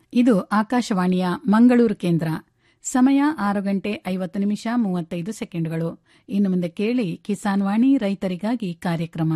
ಇದು ಆಕಾಶವಾಣಿಯ ಮಂಗಳೂರು ಕೇಂದ್ರ ಸಮಯ ಆರು ಗಂಟೆ ಐವತ್ತು ನಿಮಿಷ ಮೂವತ್ತೈದು ಸೆಕೆಂಡ್ಗಳು ಇನ್ನು ಮುಂದೆ ಕೇಳಿ ಕಿಸಾನ್ ವಾಣಿ ರೈತರಿಗಾಗಿ ಕಾರ್ಯಕ್ರಮ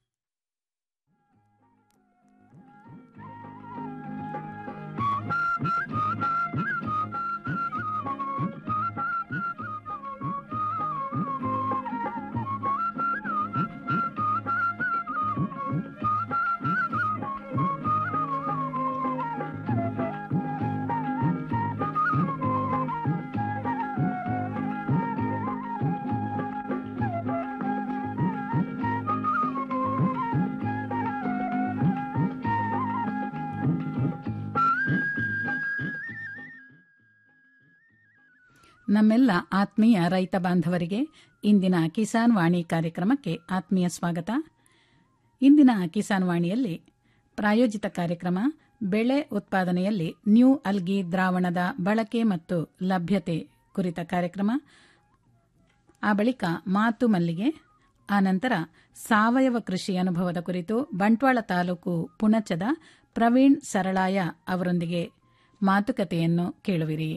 ನಮ್ಮೆಲ್ಲ ಆತ್ಮೀಯ ರೈತ ಬಾಂಧವರಿಗೆ ಇಂದಿನ ಕಿಸಾನ್ ವಾಣಿ ಕಾರ್ಯಕ್ರಮಕ್ಕೆ ಆತ್ಮೀಯ ಸ್ವಾಗತ ಇಂದಿನ ಕಿಸಾನ್ ವಾಣಿಯಲ್ಲಿ ಪ್ರಾಯೋಜಿತ ಕಾರ್ಯಕ್ರಮ ಬೆಳೆ ಉತ್ಪಾದನೆಯಲ್ಲಿ ನ್ಯೂ ಅಲ್ಗಿ ದ್ರಾವಣದ ಬಳಕೆ ಮತ್ತು ಲಭ್ಯತೆ ಕುರಿತ ಕಾರ್ಯಕ್ರಮ ಆ ಬಳಿಕ ಮಾತು ಮಲ್ಲಿಗೆ ಆನಂತರ ಸಾವಯವ ಕೃಷಿ ಅನುಭವದ ಕುರಿತು ಬಂಟ್ವಾಳ ತಾಲೂಕು ಪುಣಚದ ಪ್ರವೀಣ್ ಸರಳಾಯ ಅವರೊಂದಿಗೆ ಮಾತುಕತೆಯನ್ನು ಕೇಳುವಿರಿ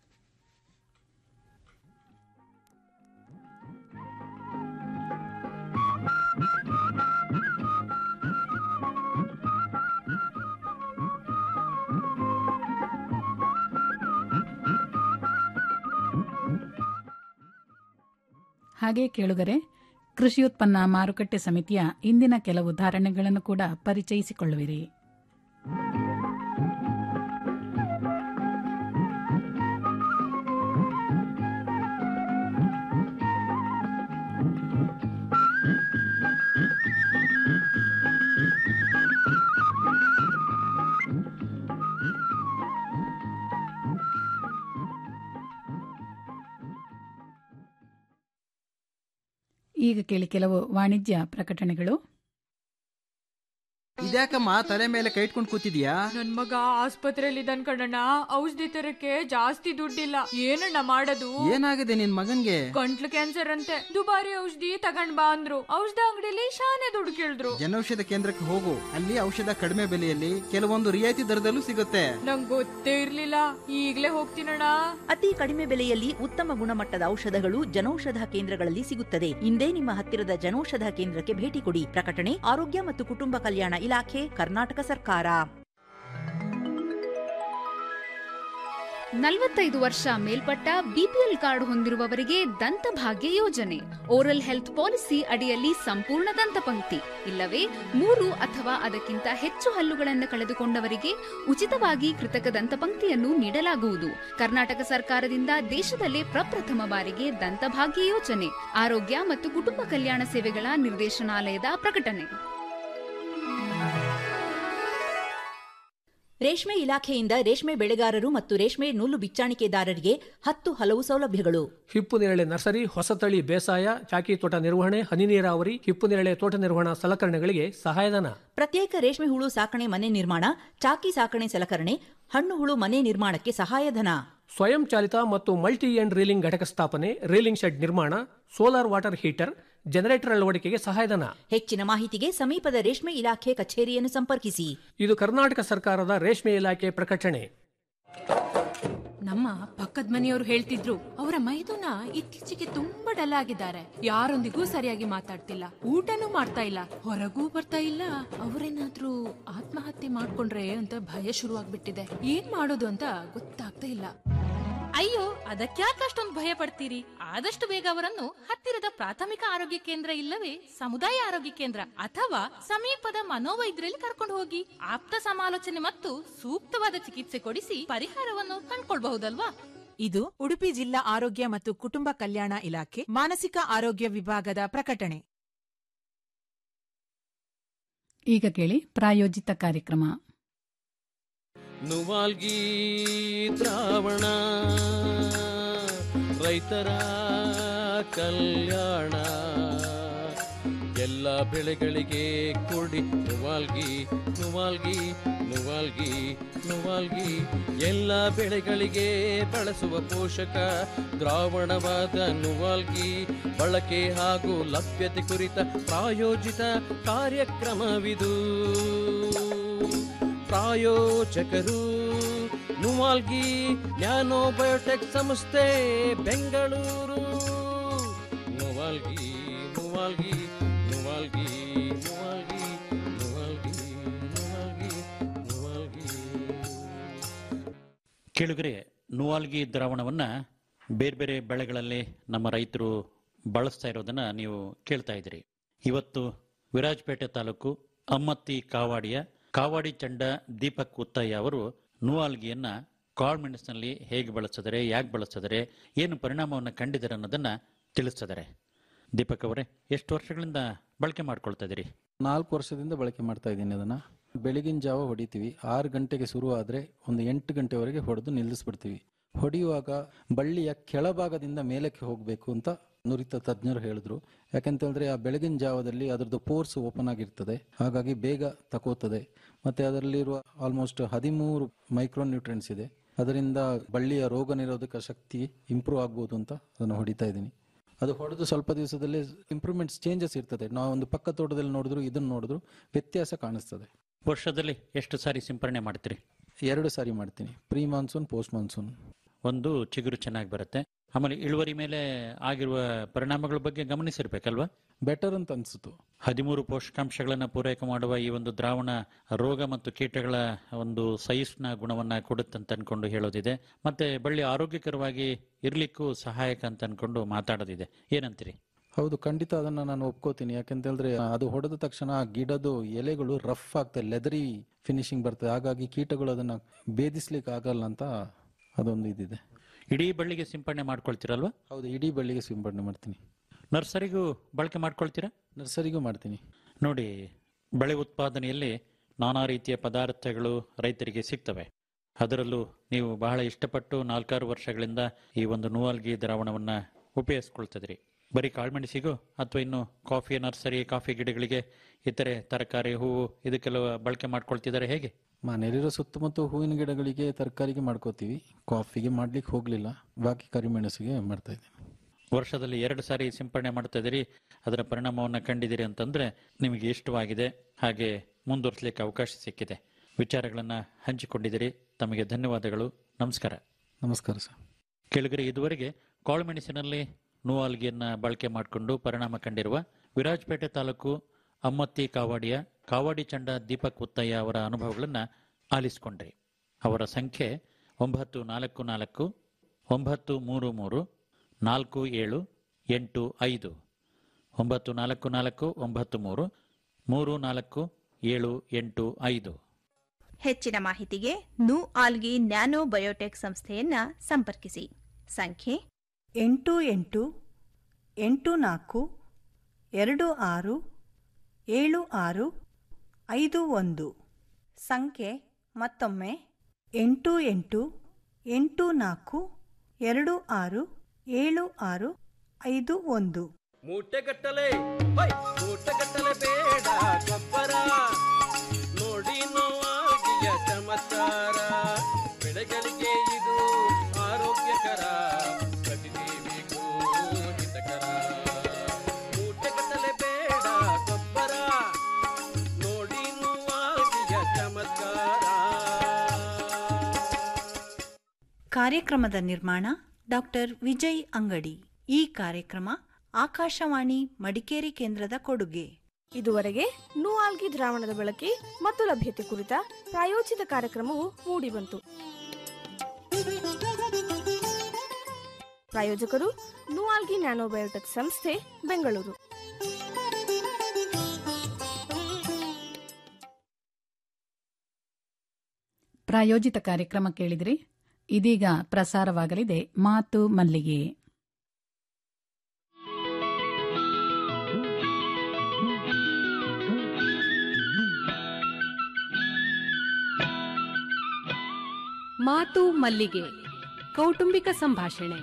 ಹಾಗೆ ಕೇಳುಗರೆ ಕೃಷಿ ಉತ್ಪನ್ನ ಮಾರುಕಟ್ಟೆ ಸಮಿತಿಯ ಇಂದಿನ ಕೆಲವು ಧಾರಣೆಗಳನ್ನು ಕೂಡ ಪರಿಚಯಿಸಿಕೊಳ್ಳುವಿರಿ ಈಗ ಕೇಳಿ ಕೆಲವು ವಾಣಿಜ್ಯ ಪ್ರಕಟಣೆಗಳು ಇದ್ಯಾಕಮ್ಮ ತಲೆ ಮೇಲೆ ಕೈ ಇಟ್ಕೊಂಡು ಕೂತಿದ್ಯಾ ನನ್ ಮಗ ಆಸ್ಪತ್ರೆಯಲ್ಲಿ ಇದ್ದಾನ್ ಕಣಣ್ಣ ಔಷಧಿ ತರಕ್ಕೆ ಜಾಸ್ತಿ ದುಡ್ಡಿಲ್ಲ ಏನಣ್ಣ ಮಾಡೋದು ಏನಾಗಿದೆ ನಿನ್ ಮಗನ್ಗೆ ಗಂಟ್ಲು ಕ್ಯಾನ್ಸರ್ ಅಂತೆ ದುಬಾರಿ ಔಷಧಿ ತಗೊಂಡ್ ಬಾ ಅಂದ್ರು ಔಷಧ ಅಂಗಡಿಲಿ ಶಾನೆ ದುಡ್ಡು ಕೇಳಿದ್ರು ಜನೌಷಧ ಕೇಂದ್ರಕ್ಕೆ ಹೋಗು ಅಲ್ಲಿ ಔಷಧ ಕಡಿಮೆ ಬೆಲೆಯಲ್ಲಿ ಕೆಲವೊಂದು ರಿಯಾಯಿತಿ ದರದಲ್ಲೂ ಸಿಗುತ್ತೆ ನಂಗ್ ಗೊತ್ತೇ ಇರ್ಲಿಲ್ಲ ಈಗ್ಲೇ ಹೋಗ್ತೀನಣ್ಣ ಅತಿ ಕಡಿಮೆ ಬೆಲೆಯಲ್ಲಿ ಉತ್ತಮ ಗುಣಮಟ್ಟದ ಔಷಧಗಳು ಜನೌಷಧ ಕೇಂದ್ರಗಳಲ್ಲಿ ಸಿಗುತ್ತದೆ ಇಂದೇ ನಿಮ್ಮ ಹತ್ತಿರದ ಜನೌಷಧ ಕೇಂದ್ರಕ್ಕೆ ಭೇಟಿ ಕೊಡಿ ಪ್ರಕಟಣೆ ಆರೋಗ್ಯ ಮತ್ತು ಕುಟುಂಬ ಕಲ್ಯಾಣ ಇಲಾಖೆ ಕರ್ನಾಟಕ ಸರ್ಕಾರ ನಲವತ್ತೈದು ವರ್ಷ ಮೇಲ್ಪಟ್ಟ ಬಿಪಿಎಲ್ ಕಾರ್ಡ್ ಹೊಂದಿರುವವರಿಗೆ ದಂತಭಾಗ್ಯ ಯೋಜನೆ ಓರಲ್ ಹೆಲ್ತ್ ಪಾಲಿಸಿ ಅಡಿಯಲ್ಲಿ ಸಂಪೂರ್ಣ ದಂತಪಂಕ್ತಿ ಇಲ್ಲವೇ ಮೂರು ಅಥವಾ ಅದಕ್ಕಿಂತ ಹೆಚ್ಚು ಹಲ್ಲುಗಳನ್ನು ಕಳೆದುಕೊಂಡವರಿಗೆ ಉಚಿತವಾಗಿ ಕೃತಕ ದಂತಪಂಕ್ತಿಯನ್ನು ನೀಡಲಾಗುವುದು ಕರ್ನಾಟಕ ಸರ್ಕಾರದಿಂದ ದೇಶದಲ್ಲೇ ಪ್ರಪ್ರಥಮ ಬಾರಿಗೆ ದಂತಭಾಗ್ಯ ಯೋಜನೆ ಆರೋಗ್ಯ ಮತ್ತು ಕುಟುಂಬ ಕಲ್ಯಾಣ ಸೇವೆಗಳ ನಿರ್ದೇಶನಾಲಯದ ಪ್ರಕಟಣೆ ರೇಷ್ಮೆ ಇಲಾಖೆಯಿಂದ ರೇಷ್ಮೆ ಬೆಳೆಗಾರರು ಮತ್ತು ರೇಷ್ಮೆ ನೂಲು ಬಿಚ್ಚಾಣಿಕೆದಾರರಿಗೆ ಹತ್ತು ಹಲವು ಸೌಲಭ್ಯಗಳು ಹಿಪ್ಪು ನೇರಳೆ ನರ್ಸರಿ ಹೊಸತಳಿ ಬೇಸಾಯ ಚಾಕಿ ತೋಟ ನಿರ್ವಹಣೆ ಹನಿ ನೀರಾವರಿ ಹಿಪ್ಪು ನೇರಳೆ ತೋಟ ನಿರ್ವಹಣಾ ಸಲಕರಣೆಗಳಿಗೆ ಸಹಾಯಧನ ಪ್ರತ್ಯೇಕ ರೇಷ್ಮೆ ಹುಳು ಸಾಕಣೆ ಮನೆ ನಿರ್ಮಾಣ ಚಾಕಿ ಸಾಕಣೆ ಸಲಕರಣೆ ಹಣ್ಣು ಹುಳು ಮನೆ ನಿರ್ಮಾಣಕ್ಕೆ ಸಹಾಯಧನ ಸ್ವಯಂ ಚಾಲಿತ ಮತ್ತು ಮಲ್ಟಿ ಎಂಡ್ ರೀಲಿಂಗ್ ಘಟಕ ಸ್ಥಾಪನೆ ರೀಲಿಂಗ್ ಶೆಡ್ ನಿರ್ಮಾಣ ಸೋಲಾರ್ ವಾಟರ್ ಹೀಟರ್ ಜನರೇಟರ್ ಅಳವಡಿಕೆಗೆ ಸಹಾಯಧನ ಹೆಚ್ಚಿನ ಮಾಹಿತಿಗೆ ಸಮೀಪದ ರೇಷ್ಮೆ ಇಲಾಖೆ ಕಚೇರಿಯನ್ನು ಸಂಪರ್ಕಿಸಿ ಇದು ಕರ್ನಾಟಕ ಸರ್ಕಾರದ ರೇಷ್ಮೆ ಇಲಾಖೆ ಪ್ರಕಟಣೆ ನಮ್ಮ ಪಕ್ಕದ ಮನೆಯವರು ಹೇಳ್ತಿದ್ರು ಅವರ ಮೈದುನ ಇತ್ತೀಚೆಗೆ ತುಂಬಾ ಡಲ್ ಆಗಿದ್ದಾರೆ ಯಾರೊಂದಿಗೂ ಸರಿಯಾಗಿ ಮಾತಾಡ್ತಿಲ್ಲ ಊಟನೂ ಮಾಡ್ತಾ ಇಲ್ಲ ಹೊರಗೂ ಬರ್ತಾ ಇಲ್ಲ ಅವರೇನಾದ್ರೂ ಆತ್ಮಹತ್ಯೆ ಮಾಡ್ಕೊಂಡ್ರೆ ಅಂತ ಭಯ ಶುರುವಾಗ್ಬಿಟ್ಟಿದೆ ಏನ್ ಮಾಡೋದು ಅಂತ ಗೊತ್ತಾಗ್ತಾ ಇಲ್ಲ ಅಯ್ಯೋ ಅದಕ್ಯಾಕೆ ಅಷ್ಟೊಂದು ಭಯ ಪಡ್ತೀರಿ ಆದಷ್ಟು ಬೇಗ ಅವರನ್ನು ಹತ್ತಿರದ ಪ್ರಾಥಮಿಕ ಆರೋಗ್ಯ ಕೇಂದ್ರ ಇಲ್ಲವೇ ಸಮುದಾಯ ಆರೋಗ್ಯ ಕೇಂದ್ರ ಅಥವಾ ಸಮೀಪದ ಮನೋವೈದ್ಯರಲ್ಲಿ ಕರ್ಕೊಂಡು ಹೋಗಿ ಆಪ್ತ ಸಮಾಲೋಚನೆ ಮತ್ತು ಸೂಕ್ತವಾದ ಚಿಕಿತ್ಸೆ ಕೊಡಿಸಿ ಪರಿಹಾರವನ್ನು ಕಂಡ್ಕೊಳ್ಬಹುದಲ್ವಾ ಇದು ಉಡುಪಿ ಜಿಲ್ಲಾ ಆರೋಗ್ಯ ಮತ್ತು ಕುಟುಂಬ ಕಲ್ಯಾಣ ಇಲಾಖೆ ಮಾನಸಿಕ ಆರೋಗ್ಯ ವಿಭಾಗದ ಪ್ರಕಟಣೆ ಈಗ ಕೇಳಿ ಪ್ರಾಯೋಜಿತ ಕಾರ್ಯಕ್ರಮ ನುವಾಲ್ಗಿ ದ್ರಾವಣ ರೈತರ ಕಲ್ಯಾಣ ಎಲ್ಲ ಬೆಳೆಗಳಿಗೆ ಕೊಡಿ ನುವಾಲ್ಗಿ ನುವಾಲ್ಗಿ ನುವಾಲ್ಗಿ ನುವಾಲ್ಗಿ ಎಲ್ಲ ಬೆಳೆಗಳಿಗೆ ಬಳಸುವ ಪೋಷಕ ದ್ರಾವಣವಾದ ನುವಾಲ್ಗಿ ಬಳಕೆ ಹಾಗೂ ಲಭ್ಯತೆ ಕುರಿತ ಪ್ರಾಯೋಜಿತ ಕಾರ್ಯಕ್ರಮವಿದು ಪ್ರಾಯೋಜಕರು ನುವಾಲ್ಗಿ ನ್ಯಾನೋ ಬಯೋಟೆಕ್ ಸಂಸ್ಥೆ ಬೆಂಗಳೂರು ನುವಾಲ್ಗಿ ನುವಾಲ್ಗಿ ನುವಾಲ್ಗಿ ನುವಾಲ್ಗಿ ನುವಾಲ್ಗಿ ನುವಾಲ್ಗಿ ನುವಾಲ್ಗಿ ಕೇಳುಗರೆ ನುವಾಲ್ಗಿ ದ್ರಾವಣವನ್ನು ಬೇರೆ ಬೇರೆ ಬೆಳೆಗಳಲ್ಲಿ ನಮ್ಮ ರೈತರು ಬಳಸ್ತಾ ಇರೋದನ್ನ ನೀವು ಕೇಳ್ತಾ ಇದ್ದೀರಿ ಇವತ್ತು ವಿರಾಜಪೇಟೆ ತಾಲೂಕು ಅಮ್ಮತ್ತಿ ಕಾವಾಡಿಯ ಕಾವಾಡಿ ಚಂಡ ದೀಪಕ್ ಉತ್ತಯ್ಯ ಅವರು ನುವಾಲ್ಗಿಯನ್ನ ಕಾಳ್ಮೆಣಸಿನಲ್ಲಿ ಹೇಗೆ ಬಳಸಿದರೆ ಯಾಕೆ ಬಳಸಿದರೆ ಏನು ಪರಿಣಾಮವನ್ನು ಕಂಡಿದ್ದಾರೆ ಅನ್ನೋದನ್ನ ತಿಳಿಸಿದ್ದಾರೆ ದೀಪಕ್ ಅವರೇ ಎಷ್ಟು ವರ್ಷಗಳಿಂದ ಬಳಕೆ ಮಾಡ್ಕೊಳ್ತಾ ಇದ್ದೀರಿ ನಾಲ್ಕು ವರ್ಷದಿಂದ ಬಳಕೆ ಮಾಡ್ತಾ ಇದ್ದೀನಿ ಅದನ್ನ ಬೆಳಗಿನ ಜಾವ ಹೊಡಿತೀವಿ ಆರು ಗಂಟೆಗೆ ಶುರು ಆದರೆ ಒಂದು ಎಂಟು ಗಂಟೆವರೆಗೆ ಹೊಡೆದು ನಿಲ್ಲಿಸ್ಬಿಡ್ತೀವಿ ಹೊಡೆಯುವಾಗ ಬಳ್ಳಿಯ ಕೆಳಭಾಗದಿಂದ ಮೇಲಕ್ಕೆ ಹೋಗಬೇಕು ಅಂತ ನುರಿತ ತಜ್ಞರು ಹೇಳಿದ್ರು ಯಾಕಂತ ಹೇಳಿದ್ರೆ ಆ ಬೆಳಗಿನ ಜಾವದಲ್ಲಿ ಅದರದ್ದು ಪೋರ್ಸ್ ಓಪನ್ ಆಗಿರ್ತದೆ ಹಾಗಾಗಿ ಬೇಗ ತಕೋತದೆ ಮತ್ತೆ ಅದರಲ್ಲಿರುವ ಆಲ್ಮೋಸ್ಟ್ ಹದಿಮೂರು ಮೈಕ್ರೋ ನ್ಯೂಟ್ರೆಂಟ್ಸ್ ಇದೆ ಅದರಿಂದ ಬಳ್ಳಿಯ ರೋಗ ನಿರೋಧಕ ಶಕ್ತಿ ಇಂಪ್ರೂವ್ ಆಗ್ಬೋದು ಅಂತ ಅದನ್ನು ಹೊಡಿತಾ ಇದ್ದೀನಿ ಅದು ಹೊಡೆದು ಸ್ವಲ್ಪ ದಿವಸದಲ್ಲಿ ಇಂಪ್ರೂವ್ಮೆಂಟ್ಸ್ ಚೇಂಜಸ್ ಇರ್ತದೆ ನಾವು ಒಂದು ಪಕ್ಕ ತೋಟದಲ್ಲಿ ನೋಡಿದ್ರು ಇದನ್ನು ನೋಡಿದ್ರು ವ್ಯತ್ಯಾಸ ಕಾಣಿಸ್ತದೆ ವರ್ಷದಲ್ಲಿ ಎಷ್ಟು ಸಾರಿ ಸಿಂಪರಣೆ ಮಾಡ್ತೀರಿ ಎರಡು ಸಾರಿ ಮಾಡ್ತೀನಿ ಪ್ರೀ ಮಾನ್ಸೂನ್ ಪೋಸ್ಟ್ ಮಾನ್ಸೂನ್ ಒಂದು ಚಿಗುರು ಚೆನ್ನಾಗಿ ಬರುತ್ತೆ ಆಮೇಲೆ ಇಳುವರಿ ಮೇಲೆ ಆಗಿರುವ ಪರಿಣಾಮಗಳ ಬಗ್ಗೆ ಗಮನಿಸಿರ್ಬೇಕಲ್ವಾ ಬೆಟರ್ ಅಂತ ಅನ್ಸುತ್ತು ಹದಿಮೂರು ಪೋಷಕಾಂಶಗಳನ್ನು ಪೂರೈಕೆ ಮಾಡುವ ಈ ಒಂದು ದ್ರಾವಣ ರೋಗ ಮತ್ತು ಕೀಟಗಳ ಒಂದು ಸಹಿಷ್ಣು ಗುಣವನ್ನ ಕೊಡುತ್ತಂತ ಅನ್ಕೊಂಡು ಹೇಳೋದಿದೆ ಮತ್ತೆ ಬಳ್ಳಿ ಆರೋಗ್ಯಕರವಾಗಿ ಇರ್ಲಿಕ್ಕೂ ಸಹಾಯಕ ಅಂತ ಅನ್ಕೊಂಡು ಮಾತಾಡೋದಿದೆ ಏನಂತೀರಿ ಹೌದು ಖಂಡಿತ ಅದನ್ನ ನಾನು ಒಪ್ಕೋತೀನಿ ಯಾಕಂತ ಹೇಳಿದ್ರೆ ಅದು ಹೊಡೆದ ತಕ್ಷಣ ಆ ಗಿಡದು ಎಲೆಗಳು ರಫ್ ಆಗ್ತದೆ ಲೆದರಿ ಫಿನಿಶಿಂಗ್ ಬರ್ತದೆ ಹಾಗಾಗಿ ಕೀಟಗಳು ಅದನ್ನ ಭೇದಿಸ್ಲಿಕ್ಕೆ ಆಗಲ್ಲ ಅಂತ ಅದೊಂದು ಇದಿದೆ ಇಡೀ ಬಳ್ಳಿಗೆ ಸಿಂಪಡಣೆ ಮಾಡ್ಕೊಳ್ತೀರಲ್ವಾ ಹೌದು ಇಡೀ ಬಳ್ಳಿಗೆ ಸಿಂಪಡಣೆ ಮಾಡ್ತೀನಿ ನರ್ಸರಿಗೂ ಬಳಕೆ ಮಾಡ್ಕೊಳ್ತೀರಾ ನರ್ಸರಿಗೂ ಮಾಡ್ತೀನಿ ನೋಡಿ ಬೆಳೆ ಉತ್ಪಾದನೆಯಲ್ಲಿ ನಾನಾ ರೀತಿಯ ಪದಾರ್ಥಗಳು ರೈತರಿಗೆ ಸಿಗ್ತವೆ ಅದರಲ್ಲೂ ನೀವು ಬಹಳ ಇಷ್ಟಪಟ್ಟು ನಾಲ್ಕಾರು ವರ್ಷಗಳಿಂದ ಈ ಒಂದು ನೂವಲ್ಗಿ ದ್ರಾವಣವನ್ನ ಉಪಯೋಗಿಸ್ಕೊಳ್ತಿದ್ರಿ ಬರೀ ಕಾಳುಮೆಣಸಿಗೂ ಅಥವಾ ಇನ್ನು ಕಾಫಿ ನರ್ಸರಿ ಕಾಫಿ ಗಿಡಗಳಿಗೆ ಇತರೆ ತರಕಾರಿ ಹೂವು ಇದಕ್ಕೆಲ್ಲ ಬಳಕೆ ಮಾಡ್ಕೊಳ್ತಿದ್ದಾರೆ ಹೇಗೆ ಮನೆಯಲ್ಲಿರೋ ಸುತ್ತಮುತ್ತ ಹೂವಿನ ಗಿಡಗಳಿಗೆ ತರಕಾರಿಗೆ ಮಾಡ್ಕೋತೀವಿ ಕಾಫಿಗೆ ಮಾಡ್ಲಿಕ್ಕೆ ಹೋಗ್ಲಿಲ್ಲ ಬಾಕಿ ಕರಿಮೆಣಸಿಗೆ ಮಾಡ್ತಾ ಇದ್ದೀನಿ ವರ್ಷದಲ್ಲಿ ಎರಡು ಸಾರಿ ಸಿಂಪಡಣೆ ಮಾಡ್ತಾ ಇದ್ದೀರಿ ಅದರ ಪರಿಣಾಮವನ್ನು ಕಂಡಿದ್ದೀರಿ ಅಂತಂದ್ರೆ ನಿಮಗೆ ಇಷ್ಟವಾಗಿದೆ ಹಾಗೆ ಮುಂದುವರಿಸಲಿಕ್ಕೆ ಅವಕಾಶ ಸಿಕ್ಕಿದೆ ವಿಚಾರಗಳನ್ನು ಹಂಚಿಕೊಂಡಿದ್ದೀರಿ ತಮಗೆ ಧನ್ಯವಾದಗಳು ನಮಸ್ಕಾರ ನಮಸ್ಕಾರ ಸರ್ ಕೆಳಗರೆ ಇದುವರೆಗೆ ಕಾಳುಮೆಣಸಿನಲ್ಲಿ ನೂವಾಲ್ಗಿಯನ್ನ ಬಳಕೆ ಮಾಡಿಕೊಂಡು ಪರಿಣಾಮ ಕಂಡಿರುವ ವಿರಾಜಪೇಟೆ ತಾಲೂಕು ಅಮ್ಮತ್ತಿ ಕಾವಾಡಿಯ ಕಾವಾಡಿ ಚಂಡ ದೀಪಕ್ ಉತ್ತಯ್ಯ ಅವರ ಅನುಭವಗಳನ್ನು ಆಲಿಸಿಕೊಂಡ್ರಿ ಅವರ ಸಂಖ್ಯೆ ಒಂಬತ್ತು ನಾಲ್ಕು ನಾಲ್ಕು ಒಂಬತ್ತು ಮೂರು ಮೂರು ನಾಲ್ಕು ಏಳು ಎಂಟು ಐದು ಒಂಬತ್ತು ನಾಲ್ಕು ನಾಲ್ಕು ಒಂಬತ್ತು ಮೂರು ಮೂರು ನಾಲ್ಕು ಏಳು ಎಂಟು ಐದು ಹೆಚ್ಚಿನ ಮಾಹಿತಿಗೆ ನು ಆಲ್ಗಿ ನ್ಯಾನೋ ಬಯೋಟೆಕ್ ಸಂಸ್ಥೆಯನ್ನ ಸಂಪರ್ಕಿಸಿ ಸಂಖ್ಯೆ ಎಂಟು ಎಂಟು ಎಂಟು ನಾಲ್ಕು ಎರಡು ಆರು ಏಳು ಆರು ಐದು ಒಂದು ಸಂಖ್ಯೆ ಮತ್ತೊಮ್ಮೆ ಎಂಟು ಎಂಟು ಎಂಟು ನಾಲ್ಕು ಎರಡು ಆರು ಏಳು ಆರು ಐದು ಒಂದು ಮೂಟೆಗಟ್ಟಲೆ ಹೈ ಮೂಟೆಗಟ್ಟಲೆ ಬೇಡ ಗೊಬ್ಬರ ನೋಡಿ ನೋವಾಗಿಯ ಚಮತ್ಕಾರ ಬೆಳೆಗಳಿಗೆ ಇದು ಆರೋಗ್ಯಕರ ಪ್ರತಿದೇವಿಗೂ ಹಿತಕರ ಮೂಟೆಗಟ್ಟಲೆ ಬೇಡ ಗೊಬ್ಬರ ನೋಡಿ ನೋವಾಗಿಯ ಚಮತ್ಕಾರ ಕಾರ್ಯಕ್ರಮದ ನಿರ್ಮಾಣ ಡಾಕ್ಟರ್ ವಿಜಯ್ ಅಂಗಡಿ ಈ ಕಾರ್ಯಕ್ರಮ ಆಕಾಶವಾಣಿ ಮಡಿಕೇರಿ ಕೇಂದ್ರದ ಕೊಡುಗೆ ಇದುವರೆಗೆ ನೂಆಲ್ಗಿ ದ್ರಾವಣದ ಬಳಕೆ ಮತ್ತು ಲಭ್ಯತೆ ಕುರಿತ ಪ್ರಾಯೋಜಿತ ಕಾರ್ಯಕ್ರಮವು ಮೂಡಿಬಂತು ಪ್ರಾಯೋಜಕರು ನೂಆಲ್ಗಿ ನ್ಯಾನೋಬಯೋಟೆಕ್ ಸಂಸ್ಥೆ ಬೆಂಗಳೂರು ಪ್ರಾಯೋಜಿತ ಕಾರ್ಯಕ್ರಮ ಕೇಳಿದ್ರಿ ಇದೀಗ ಪ್ರಸಾರವಾಗಲಿದೆ ಮಾತು ಮಲ್ಲಿಗೆ ಮಾತು ಮಲ್ಲಿಗೆ ಕೌಟುಂಬಿಕ ಸಂಭಾಷಣೆ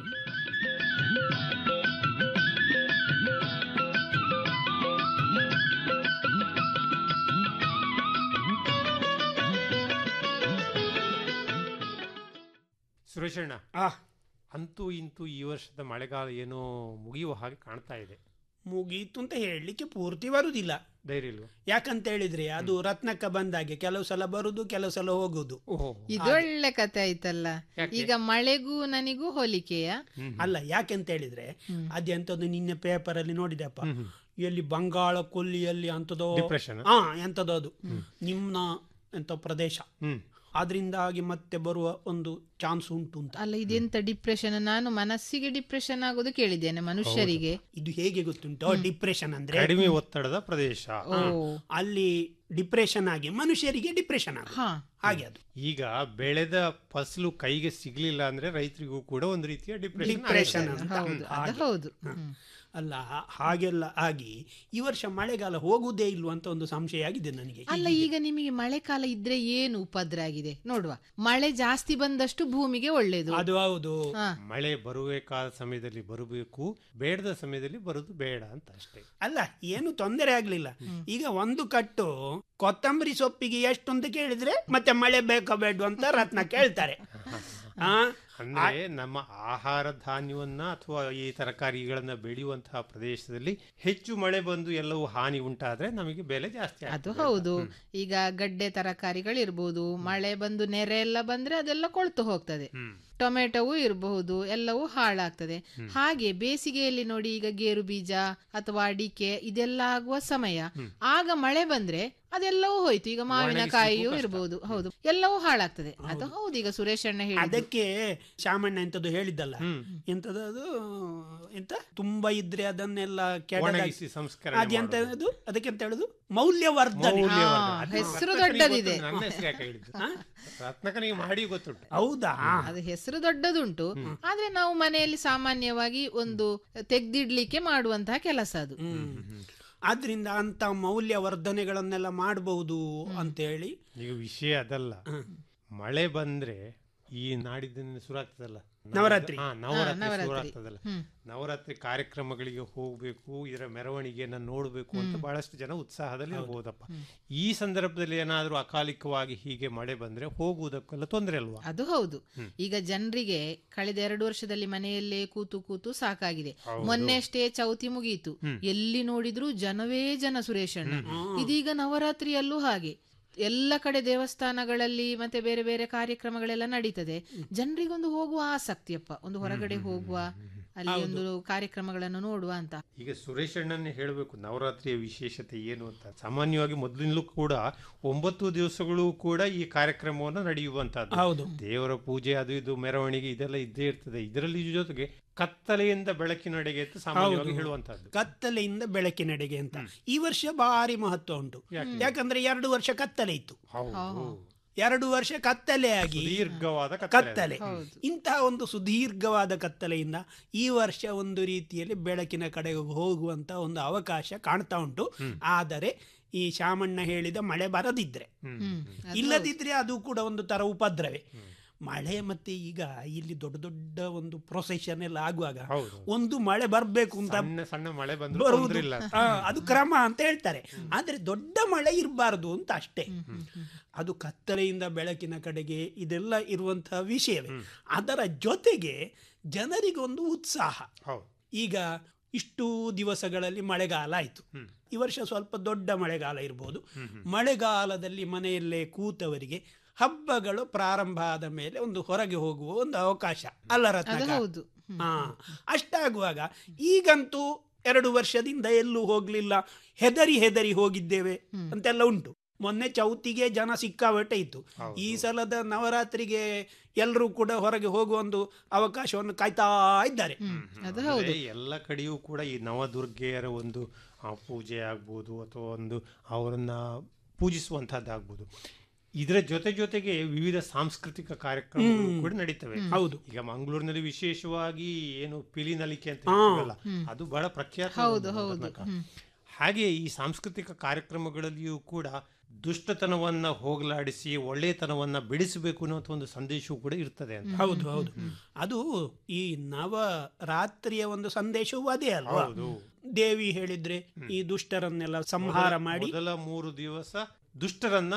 ಸುರೇಶಣ್ಣ ಅಂತೂ ಇಂತೂ ಈ ವರ್ಷದ ಮಳೆಗಾಲ ಏನೋ ಮುಗಿಯುವ ಹಾಗೆ ಕಾಣ್ತಾ ಇದೆ ಮುಗೀತು ಅಂತ ಹೇಳಲಿಕ್ಕೆ ಪೂರ್ತಿ ಬರುವುದಿಲ್ಲ ಧೈರ್ಯ ಇಲ್ವಾ ಯಾಕಂತ ಹೇಳಿದ್ರೆ ಅದು ರತ್ನಕ್ಕ ಬಂದಾಗೆ ಕೆಲವು ಸಲ ಬರುದು ಕೆಲವು ಸಲ ಹೋಗುದು ಇದೊಳ್ಳೆ ಕತೆ ಆಯ್ತಲ್ಲ ಯಾಕೆ? ಈಗ ಮಳೆಗೂ ನನಗೂ ಹೋಲಿಕೆಯ ಅಲ್ಲ ಯಾಕೆಂತ ಹೇಳಿದ್ರೆ ಅದೆಂತದ್ದು ನಿನ್ನೆ ಪೇಪರ್ ಅಲ್ಲಿ ನೋಡಿದೆಪ್ಪ ಎಲ್ಲಿ ಬಂಗಾಳ ಕೊಲ್ಲಿಯಲ್ಲಿ ಅಂತದೋ Depression? ಹಾ ಎಂತದೋ ಅದು ನಿಮ್ನ ಎಂತ ಪ್ರದೇಶ ಅದರಿಂದಾಗಿ ಮತ್ತೆ ಬರುವ ಒಂದು ಚಾನ್ಸ್ ಉಂಟು ಅಂತ ಅಲ್ಲ ಇದೆಂತ ಡಿಪ್ರೆಷನ್ ನಾನು ಮನಸ್ಸಿಗೆ ಡಿಪ್ರೆಷನ್ ಆಗೋದು ಕೇಳಿದ್ದೇನೆ ಮನುಷ್ಯರಿಗೆ ಇದು ಹೇಗೆ ಗೊತ್ತುಂಟು ಡಿಪ್ರೆಷನ್ ಅಂದ್ರೆ ಕಡಿಮೆ ಒತ್ತಡದ ಪ್ರದೇಶ ಹಾ, ಅಲ್ಲಿ ಡಿಪ್ರೆಷನ್ ಆಗಿ ಮನುಷ್ಯರಿಗೆ ಡಿಪ್ರೆಷನ್ ಆಗ ಹಾಗೆ ಅದು ಈಗ ಬೆಳೆದ ಫಸಲು ಕೈಗೆ ಸಿಗ್ಲಿಲ್ಲ ಅಂದ್ರೆ ರೈತರಿಗೂ ಕೂಡ ಒಂದು ರೀತಿಯ ಡಿಪ್ರೆಷನ್ ಡಿಪ್ರೆಷನ್ ಅಂತ ಹೌದು, ಅದು ಹಾಗೆ. ಹೌದು. ಹ. ಅಲ್ಲ ಹಾಗೆಲ್ಲ ಆಗಿ ಈ ವರ್ಷ ಮಳೆಗಾಲ ಹೋಗುವುದೇ ಇಲ್ವಾ ಅಂತ ಒಂದು ಸಂಶಯ ಆಗಿದೆ ನನಗೆ ಅಲ್ಲ ಈಗ ನಿಮಗೆ ಮಳೆಕಾಲ ಇದ್ರೆ ಏನು ಉಪದ್ರ ಆಗಿದೆ ನೋಡುವ ಮಳೆ ಜಾಸ್ತಿ ಬಂದಷ್ಟು ಭೂಮಿಗೆ ಒಳ್ಳೇದು ಅದು ಹೌದು ಹಾ. ಮಳೆ ಬರಬೇಕಾದ ಸಮಯದಲ್ಲಿ ಬರಬೇಕು ಬೇಡದ ಸಮಯದಲ್ಲಿ ಬರುದು ಬೇಡ ಅಂತ ಅಷ್ಟೇ ಅಲ್ಲ ಏನು ತೊಂದರೆ ಆಗ್ಲಿಲ್ಲ ಈಗ ಒಂದು ಕಟ್ಟು ಕೊತ್ತಂಬರಿ ಸೊಪ್ಪಿಗೆ ಎಷ್ಟು ಅಂತ ಕೇಳಿದ್ರೆ ಮತ್ತೆ ಮಳೆ ಬೇಕೋ ಬೇಡ ಅಂತ ರತ್ನ ಕೇಳ್ತಾರೆ ಆ, ಅಂದ್ರೆ ನಮ್ಮ ಆಹಾರ ಧಾನ್ಯವನ್ನ ಅಥವಾ ಈ ತರಕಾರಿಗಳನ್ನ ಬೆಳೆಯುವಂತಹ ಪ್ರದೇಶದಲ್ಲಿ ಹೆಚ್ಚು ಮಳೆ ಬಂದು ಎಲ್ಲವೂ ಹಾನಿ ಉಂಟಾದ್ರೆ ನಮಗೆ ಬೆಲೆ ಜಾಸ್ತಿ ಅದು ಆಗ್ತದೆ. ಹೌದು ಈಗ ಗಡ್ಡೆ ತರಕಾರಿಗಳಿರ್ಬೋದು ಮಳೆ ಬಂದು ನೆರೆ ಎಲ್ಲ ಬಂದ್ರೆ ಅದೆಲ್ಲ ಕೊಳ್ತು ಹೋಗ್ತದೆ ಟೊಮೆಟೊವು ಇರಬಹುದು ಎಲ್ಲವೂ ಹಾಳಾಗ್ತದೆ ಹಾಗೆ ಬೇಸಿಗೆಯಲ್ಲಿ ನೋಡಿ ಈಗ ಗೇರು ಬೀಜ ಅಥವಾ ಅಡಿಕೆ ಇದೆಲ್ಲ ಆಗುವ ಸಮಯ ಆಗ ಮಳೆ ಬಂದ್ರೆ ಅದೆಲ್ಲವೂ ಹೋಯ್ತು ಈಗ ಮಾವಿನಕಾಯಿಯೂ ಇರಬಹುದು ಹೌದು ಎಲ್ಲವೂ ಹಾಳಾಗ್ತದೆ ಅದು ಹೌದು ಈಗ ಸುರೇಶ್ ಅಣ್ಣ ಹೇಳಿದ್ದು ಅದಕ್ಕೆ ಶಾಮಣ್ಣ ಎಂತದ್ದು ಹೇಳಿದ್ದಲ್ಲ ಎಂತದ್ದು ಅದು ಎಂತ ತುಂಬಾ ಇದ್ರೆ ಅದನ್ನೆಲ್ಲ ಕೆಡದಾಗಿ- ಒಣಗಿಸಿ ಸಂಸ್ಕರಣೆ ಅದು ಎಂತ ಅದು ಅದಕ್ಕೆ ಎಂತ ಹೇಳುದು ಮೌಲ್ಯವರ್ಧನೆ ಮೌಲ್ಯವರ್ಧನೆ. ಅದು ಹೆಸರು ರತ್ನಕನಿಗೆ ದೊಡ್ಡದಿದೆ. ಗೊತ್ತುಂಟು, ನನ್ನ ಹೆಸರು ಯಾಕೆ ಹೇಳಿದ್ದು ರತ್ನಕನಿಗೆ ಮಾಡಿ ಗೊತ್ತುಂಟು ಹೌದಾ ಅದು ಹೆಸರು ದೊಡ್ಡದುಂಟು ಆದ್ರೆ ನಾವು ಮನೆಯಲ್ಲಿ ಸಾಮಾನ್ಯವಾಗಿ ಒಂದು ತೆಗ್ದಿಡ್ಲಿಕ್ಕೆ ಮಾಡುವಂತಹ ಕೆಲಸ ಅದು ಆದ್ರಿಂದ ಅಂತ ಮೌಲ್ಯವರ್ಧನೆಗಳನ್ನೆಲ್ಲ ಮಾಡಬಹುದು ಅಂತೇಳಿ ಈಗ ವಿಷಯ ಅದಲ್ಲ ಮಳೆ ಬಂದ್ರೆ ಈ ನಾಡಿದ್ದ ಶುರು ಆಗ್ತದಲ್ಲ ನವರಾತ್ರಿ. ಹಾ, ಹಾ, ನವರಾತ್ರಿ ಶುರು ನವರಾತ್ರಿ. ಆಗ್ತದಲ್ಲ ಹ್ಮ್. ನವರಾತ್ರಿ ಕಾರ್ಯಕ್ರಮಗಳಿಗೆ ಹೋಗ್ಬೇಕು ಇದರ ಮೆರವಣಿಗೆಯನ್ನ ನೋಡ್ಬೇಕು ಅಂತ ಹ್ಮ್. ಬಹಳಷ್ಟು ಜನ ಉತ್ಸಾಹದಲ್ಲಿ ಹೌದು. ಹೋದಪ್ಪ ಈ ಸಂದರ್ಭದಲ್ಲಿ ಏನಾದ್ರೂ ಅಕಾಲಿಕವಾಗಿ ಹೀಗೆ ಮಳೆ ಬಂದ್ರೆ ಹೋಗುವುದಕ್ಕೆಲ್ಲ ತೊಂದರೆ ಅಲ್ವಾ ಅದು ಹೌದು ಹ್ಮ್. ಈಗ ಜನರಿಗೆ ಕಳೆದ ಎರಡು ವರ್ಷದಲ್ಲಿ ಮನೆಯಲ್ಲೇ ಕೂತು ಕೂತು ಸಾಕಾಗಿದೆ ಹೌದು. ಮೊನ್ನೆ ಅಷ್ಟೇ ಚೌತಿ ಮುಗಿಯಿತು ಹ್ಮ್. ಎಲ್ಲಿ ನೋಡಿದ್ರು ಜನವೇ ಜನ ಸುರೇಶಣ್ಣ ಹ್ಮ್. ಇದೀಗ ನವರಾತ್ರಿಯಲ್ಲೂ ಹಾಗೆ ಎಲ್ಲ ಕಡೆ ದೇವಸ್ಥಾನಗಳಲ್ಲಿ ಮತ್ತೆ ಬೇರೆ ಬೇರೆ ಕಾರ್ಯಕ್ರಮಗಳೆಲ್ಲ ನಡೀತದೆ ಜನರಿಗೊಂದು ಹೋಗುವ ಆಸಕ್ತಿಯಪ್ಪ ಒಂದು ಹೊರಗಡೆ ಹೋಗುವ ಅಲ್ಲಿ ಒಂದು ಕಾರ್ಯಕ್ರಮಗಳನ್ನು ನೋಡುವ ಅಂತ ಈಗ ಸುರೇಶ್ ಅಣ್ಣನೇ ಹೇಳಬೇಕು ನವರಾತ್ರಿಯ ವಿಶೇಷತೆ ಏನು ಅಂತ ಸಾಮಾನ್ಯವಾಗಿ ಮೊದಲಿನಲ್ಲೂ ಕೂಡ ಒಂಬತ್ತು ದಿವಸಗಳು ಕೂಡ ಈ ಕಾರ್ಯಕ್ರಮವನ್ನು ನಡೆಯುವಂತಹದ್ದು ಹೌದು. ದೇವರ ಪೂಜೆ ಅದು ಇದು ಮೆರವಣಿಗೆ ಇದೆಲ್ಲ ಇದ್ದೇ ಇರ್ತದೆ ಇದರಲ್ಲಿ ಜೊತೆಗೆ ಕತ್ತಲೆಯಿಂದ ಬೆಳಕಿನಡೆಗೆ ಅಂತ ಸಾಮಾನ್ಯವಾಗಿ ಹೌದು. ಹೇಳುವಂತಹದ್ದು ಕತ್ತಲೆಯಿಂದ ಬೆಳಕಿನೆಡೆಗೆ ಅಂತ ಈ ವರ್ಷ ಭಾರಿ ಮಹತ್ವ ಉಂಟು ಯಾಕಂದ್ರೆ ಎರಡು ವರ್ಷ ಕತ್ತಲೆ ಇತ್ತು ಎರಡು ವರ್ಷ ಕತ್ತಲೆ ಆಗಿ ದೀರ್ಘವಾದ ಕತ್ತಲೆ ಇಂತಹ ಒಂದು ಸುದೀರ್ಘವಾದ ಕತ್ತಲೆಯಿಂದ ಈ ವರ್ಷ ಒಂದು ರೀತಿಯಲ್ಲಿ ಬೆಳಕಿನ ಕಡೆಗೆ ಹೋಗುವಂತ ಒಂದು ಅವಕಾಶ ಕಾಣ್ತಾ ಉಂಟು ಆದರೆ ಈ ಶಾಮಣ್ಣ ಹೇಳಿದ ಮಳೆ ಬರದಿದ್ರೆ ಇಲ್ಲದಿದ್ರೆ ಅದು ಕೂಡ ಒಂದು ತರ ಉಪದ್ರವೇ ಮಳೆ ಮತ್ತೆ ಈಗ ಇಲ್ಲಿ ದೊಡ್ಡ ದೊಡ್ಡ ಒಂದು ಪ್ರೊಸೆಷನ್ ಎಲ್ಲ ಆಗುವಾಗ ಒಂದು ಮಳೆ ಬರ್ಬೇಕು ಅಂತ ಸಣ್ಣ ಸಣ್ಣ ಮಳೆ ಬಂದ್ರು ಬರುವುದು ತೊಂದ್ರೆ ಇಲ್ಲ ಆ, ಅದು ಕ್ರಮ ಅಂತ ಹೇಳ್ತಾರೆ ಆದ್ರೆ ದೊಡ್ಡ ಮಳೆ ಇರಬಾರದು ಅಂತ ಅಷ್ಟೇ ಅದು ಕತ್ತಲೆಯಿಂದ ಬೆಳಕಿನ ಕಡೆಗೆ ಇದೆಲ್ಲ ಇರುವಂತಹ ವಿಷಯವೇ ಅದರ ಜೊತೆಗೆ ಜನರಿಗೊಂದು ಉತ್ಸಾಹ ಈಗ ಇಷ್ಟು ದಿವಸಗಳಲ್ಲಿ ಮಳೆಗಾಲ ಆಯಿತು ಈ ವರ್ಷ ಸ್ವಲ್ಪ ದೊಡ್ಡ ಮಳೆಗಾಲ ಇರ್ಬೋದು ಮಳೆಗಾಲದಲ್ಲಿ ಮನೆಯಲ್ಲೇ ಕೂತವರಿಗೆ ಹಬ್ಬಗಳು ಪ್ರಾರಂಭ ಆದ ಮೇಲೆ ಒಂದು ಹೊರಗೆ ಹೋಗುವ ಒಂದು ಅವಕಾಶ ಅಲ್ಲ ಅದು ರತ್ನಾಕ? ಹೌದು ಹಾ ಅಷ್ಟಾಗುವಾಗ ಈಗಂತೂ ಎರಡು ವರ್ಷದಿಂದ ಎಲ್ಲೂ ಹೋಗ್ಲಿಲ್ಲ ಹೆದರಿ ಹೆದರಿ ಹೋಗಿದ್ದೇವೆ ಅಂತೆಲ್ಲ ಉಂಟು ಮೊನ್ನೆ ಚೌತಿಗೆ ಜನ ಸಿಕ್ಕಾಬಟ್ಟೆ ಇತ್ತು ಈ ಸಲದ ನವರಾತ್ರಿಗೆ ಎಲ್ಲರೂ ಕೂಡ ಹೊರಗೆ ಹೋಗುವ ಒಂದು ಅವಕಾಶವನ್ನು ಕಾಯ್ತಾ ಇದ್ದಾರೆ ಅಂದ್ರೆ ಎಲ್ಲ ಕಡೆಯೂ ಕೂಡ ಈ ನವದುರ್ಗೆಯರ ಒಂದು ಆ, ಪೂಜೆ ಆಗ್ಬೋದು ಅಥವಾ ಒಂದು ಅವರನ್ನ ಪೂಜಿಸುವಂತಹದ್ದಾಗ್ಬೋದು ಇದರ ಜೊತೆ ಜೊತೆಗೆ ವಿವಿಧ ಸಾಂಸ್ಕೃತಿಕ ಕಾರ್ಯಕ್ರಮಗಳು ಹ್ಮ್. ಕೂಡ ನಡೀತವೆ ಹ್ಮ್. ಹೌದು. ಈಗ ಮಂಗಳೂರಿನಲ್ಲಿ ವಿಶೇಷವಾಗಿ ಏನು ಪಿಲಿ ನಲಿಕೆ ಅಂತ ಹಾ. ಹೇಳ್ತೀವಲ್ಲ, ಹ್ಮ್. ಅದು ಬಹಳ ಪ್ರಖ್ಯಾತ ಹೌದು, ಒಂದು ಹೌದು. ಕರ್ನಾಟಕ. ಹ್ಮ್. ಹಾಗೆ ಈ ಸಾಂಸ್ಕೃತಿಕ ಕಾರ್ಯಕ್ರಮಗಳಲ್ಲಿಯೂ ಕೂಡ ದುಷ್ಟತನವನ್ನ ಹೋಗಲಾಡಿಸಿ ಒಳ್ಳೆತನವನ್ನ ಬೆಳೆಸಬೇಕು ಅನ್ನೋ ಒಂದು ಸಂದೇಶವೂ ಕೂಡ ಇರ್ತದೆ ಅಂತ ಹೌದು ಹೌದು ಅದು ಈ ನವ ರಾತ್ರಿಯ ಒಂದು ಸಂದೇಶವೂ ಅದೇ ಅಲ್ವಾ ಹೌದು. ದೇವಿ ಹೇಳಿದ್ರೆ ಈ ದುಷ್ಟರನ್ನೆಲ್ಲ ಸಂಹಾರ ಮೊದಲ- ಮಾಡಿ ಮೊದಲ ಮೂರು ದಿವಸ ದುಷ್ಟರನ್ನ